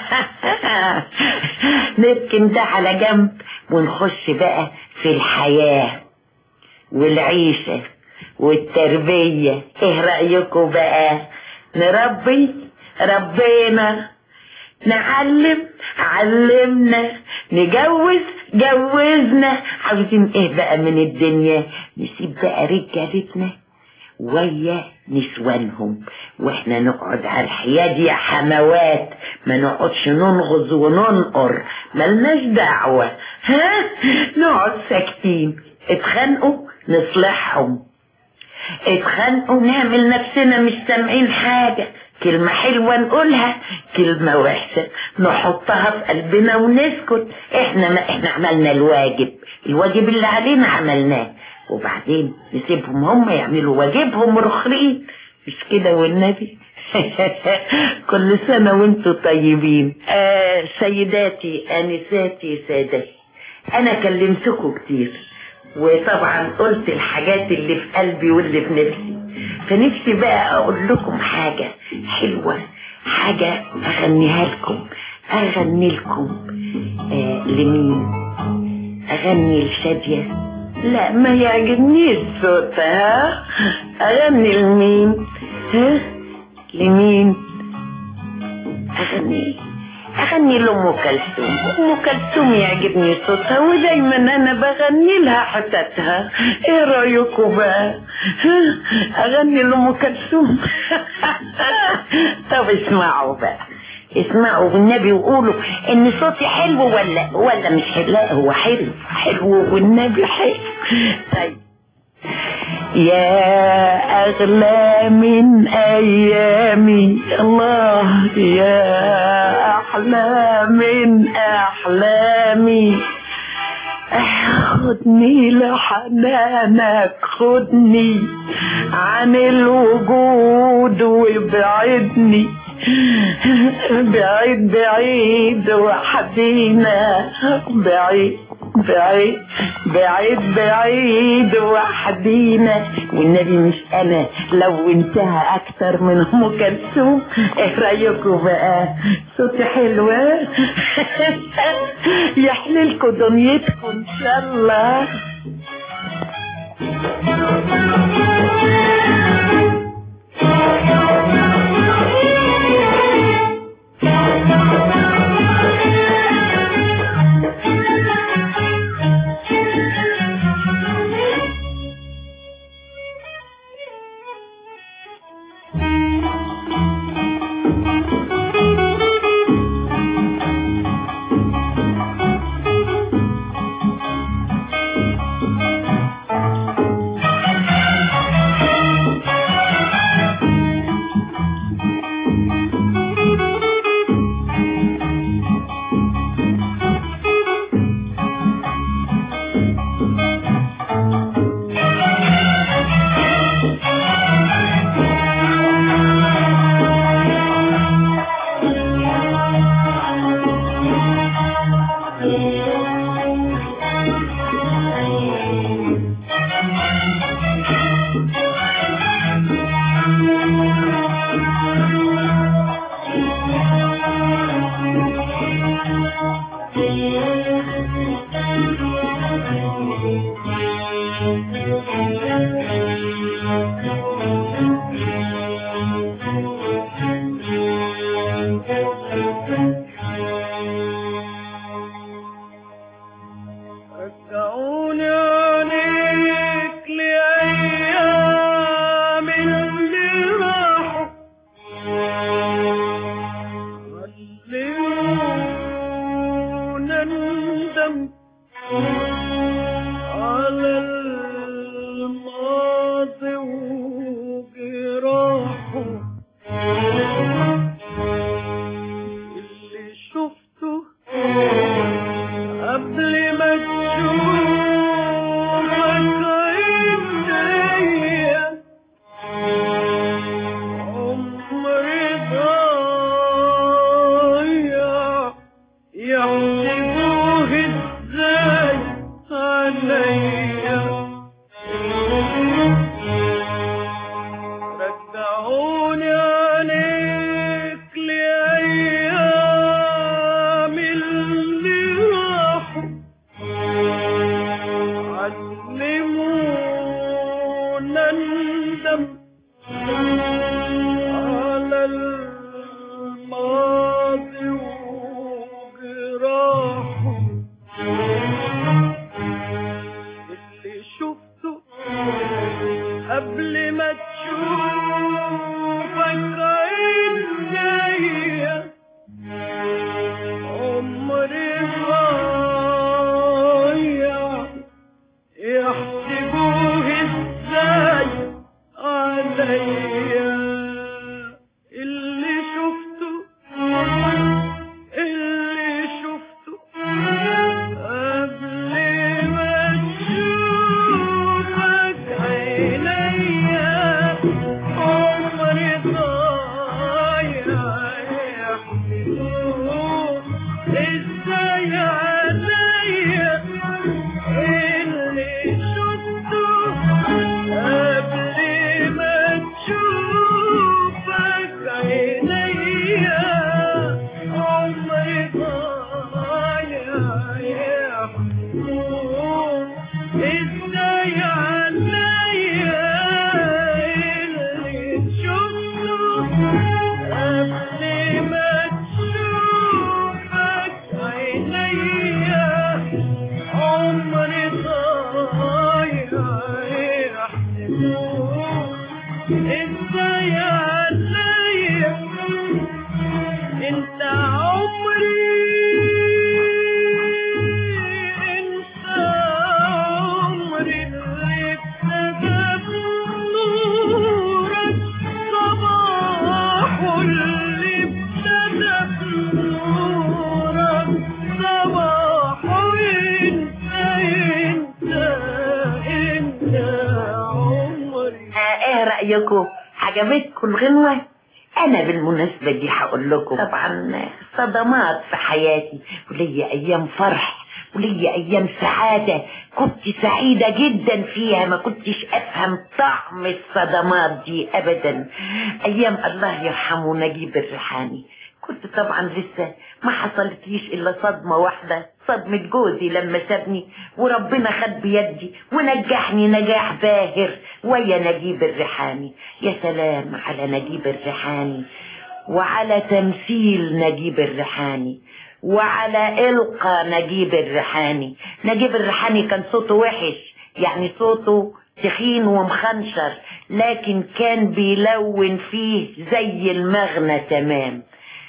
نركن ده على جنب ونخش بقى في الحياة والعيشة والتربية ايه رأيكم بقى نربي ربنا نعلم علمنا نجوز جوزنا عاوزين ايه بقى من الدنيا نسيب بقى رجالتنا ويا نسوانهم واحنا نقعد على الحياد يا حموات ما نقعدش ننغز وننقر ملناش دعوة ها نقعد ساكتين اتخانقوا نصلحهم اتخانقوا نعمل نفسنا مش سامعين حاجة كلمة حلوة نقولها كلمة وحشة نحطها في قلبنا ونسكت احنا ما احنا عملنا الواجب الواجب اللي علينا عملناه وبعدين نسيبهم هم يعملوا واجبهم رخرين مش كده والنبي كل سنة وانتم طيبين آه سيداتي انساتي سادتي انا كلمتكم كتير وطبعا قلت الحاجات اللي في قلبي واللي في نفسي فنفسي بقى اقول لكم حاجة حلوة حاجة اغنيها لكم اغني لكم آه لمين اغني لشادية لا ما يعجبنيش صوتها اغني لمين ها لمين اغني اغني لام كلثوم ام كلثوم يعجبني صوتها ودايما انا بغني لها حتتها ايه رايكم بقى ها؟ اغني لام كلثوم طب اسمعوا بقى اسمعوا بالنبي وقولوا ان صوتي حلو ولا ولا مش حلو لا هو حلو حلو والنبي حلو طيب يا أغلى من أيامي الله يا أحلى من أحلامي خدني لحنانك خدني عن الوجود وابعدني بعيد بعيد وحدينا بعيد بعيد بعيد بعيد وحدينا والنبي مش انا لو انتهى اكتر من ام كلثوم ايه رايكم بقى صوتي حلوة يحللكوا دنيتكم ان شاء الله رجعوني عليك لأيام اللي راحوا علمونا ندم على الماضي وجراحه اللي على الماضي وجراحه اللي شفته قبل ما تشوفك عينيا عمري ضايع يحسبوه ازاي عليا اللي شفته اللي شفته قبل ما تشوفك عينيا عمري ضايع يحسبوه ازاي عليا اللي شفته قبل ما تشوفك عينيا عمري ضايع يحكمون ازاي عليا اللي شفته قبل ما تشوفك عينيا عمري ضايع يحسبون ازاي عليا انت عمري انت عمري اللي ابتدى بنورك صباحه اللي ابتدى بنورك صباحه انت انت انت عمري ايه رأيكم عجبتكم الغنوة انا بالمناسبة دي هقول لكم طبعا صدمات في حياتي وليا ايام فرح وليا ايام سعادة كنت سعيدة جدا فيها ما كنتش افهم طعم الصدمات دي ابدا ايام الله يرحمه نجيب الريحاني كنت طبعا لسه ما حصلتليش الا صدمة واحدة صدمة جوزي لما سابني وربنا خد بيدي ونجحني نجاح باهر ويا نجيب الريحاني يا سلام على نجيب الريحاني وعلى تمثيل نجيب الريحاني وعلى إلقى نجيب الريحاني نجيب الريحاني كان صوته وحش يعني صوته تخين ومخنشر لكن كان بيلون فيه زي المغنى تمام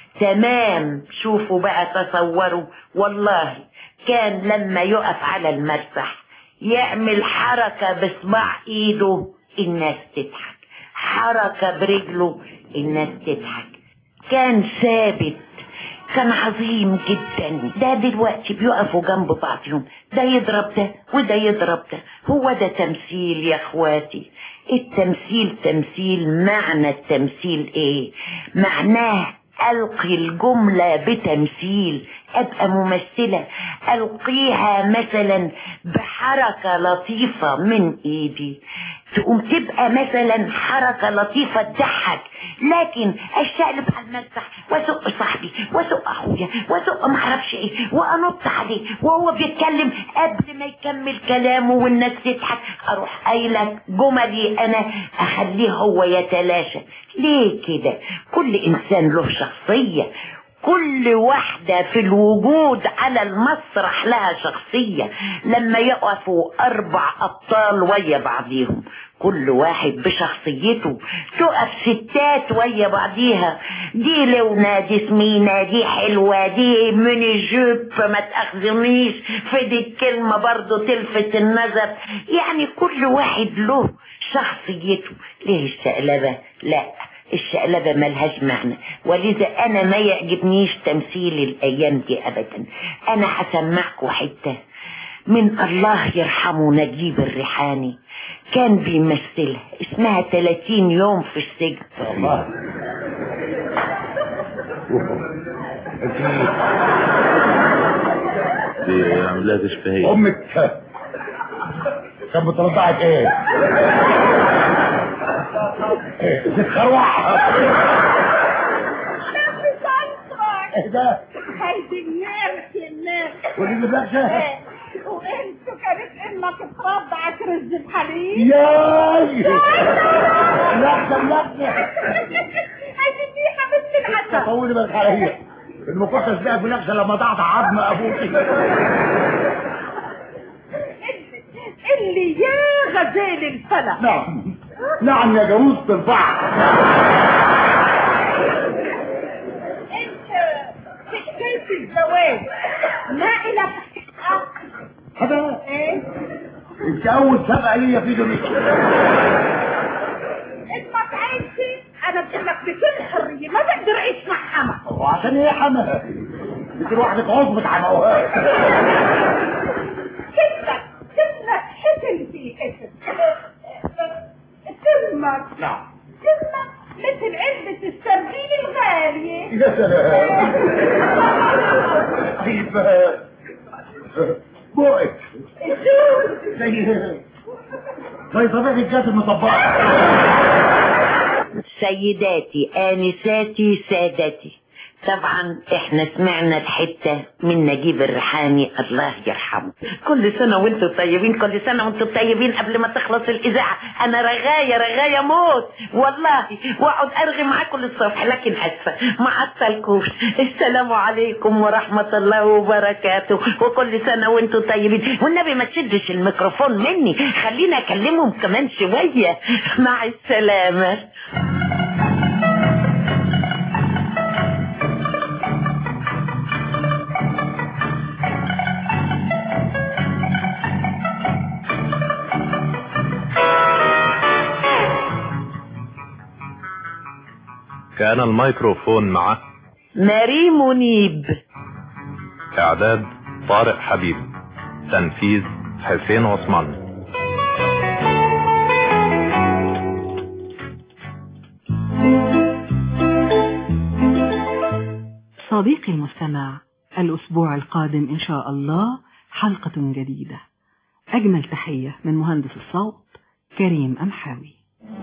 تمام شوفوا بقى تصوروا والله كان لما يقف على المسرح يعمل حركة بصباع ايده الناس تضحك حركة برجله الناس تضحك كان ثابت كان عظيم جدا ده دلوقتي بيقفوا جنب بعضهم ده يضرب ده وده يضرب ده هو ده تمثيل يا اخواتي التمثيل تمثيل معنى التمثيل ايه معناه ألقي الجملة بتمثيل أبقى ممثلة ألقيها مثلا بحركة لطيفة من إيدي تقوم تبقى مثلا حركة لطيفة تضحك لكن اشتقلب على المسرح واسق صاحبي واسق اخويا واسق معرفش ايه وانط عليه وهو بيتكلم قبل ما يكمل كلامه والناس تضحك اروح قايله جملي انا اخليه هو يتلاشى ليه كده كل انسان له شخصيه كل واحدة في الوجود على المسرح لها شخصية لما يقفوا أربع أبطال ويا بعضيهم كل واحد بشخصيته تقف ستات ويا بعضيها دي لونة دي سمينة دي حلوة دي ميني جوب ما تأخذنيش في دي الكلمة برضو تلفت النظر يعني كل واحد له شخصيته ليه الشقلبة لا الشقلبة ملهاش معنى ولذا انا ما يعجبنيش تمثيل الايام دي ابدا انا هسمعكوا حتة من الله يرحمه نجيب الريحاني كان بيمثلها اسمها 30 يوم في السجن الله دي عاملها تشبهية امك كانت بترضعك ايه؟ ايه ست خروع ايه ده؟ هيدي النار النار ودي الباشا وانتوا كانت امك ترضعك رز الحليب ياي لحظة لحظة هذه دي حبيبتي العسل طولي بالك عليا ان ما كنتش بقى في نفسي لما ضعت عظم ابوكي اللي يا غزال الفلك نعم نعم يا جاموسة البحر انت في حكاية الزواج ما إلك حق هذا ايه انت اول سبقة ليا في دنيا انت ما تعيش انا بقول لك بكل حرية ما بقدر اعيش مع حما وعشان ايه يا حما انت لوحدك عظمة عموهات كتلك كتلك حسن في حسن تمك نعم تمك مثل علبة السردين الغالية يا سلام طيب بوقك شوف زي زي طبيعة الجات المطبقة سيداتي آنساتي سادتي طبعا احنا سمعنا الحتة من نجيب الريحاني الله يرحمه كل سنة وانتم طيبين كل سنة وانتم طيبين قبل ما تخلص الإذاعة أنا رغاية رغاية موت والله وأقعد أرغي معاكم للصبح لكن أسفة ما عطلكوش السلام عليكم ورحمة الله وبركاته وكل سنة وانتم طيبين والنبي ما تشدش الميكروفون مني خليني أكلمهم كمان شوية مع السلامة كان الميكروفون مع ماري منيب إعداد طارق حبيب تنفيذ حسين عثمان صديقي المستمع الأسبوع القادم إن شاء الله حلقة جديدة أجمل تحية من مهندس الصوت كريم أمحاوي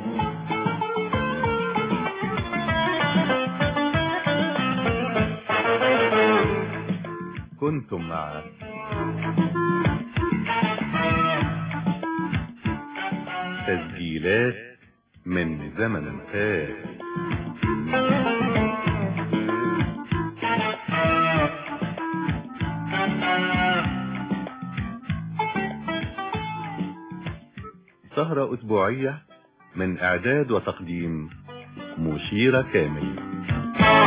كنتم مع تسجيلات من زمن فات سهرة أسبوعية من إعداد وتقديم مشيرة كامل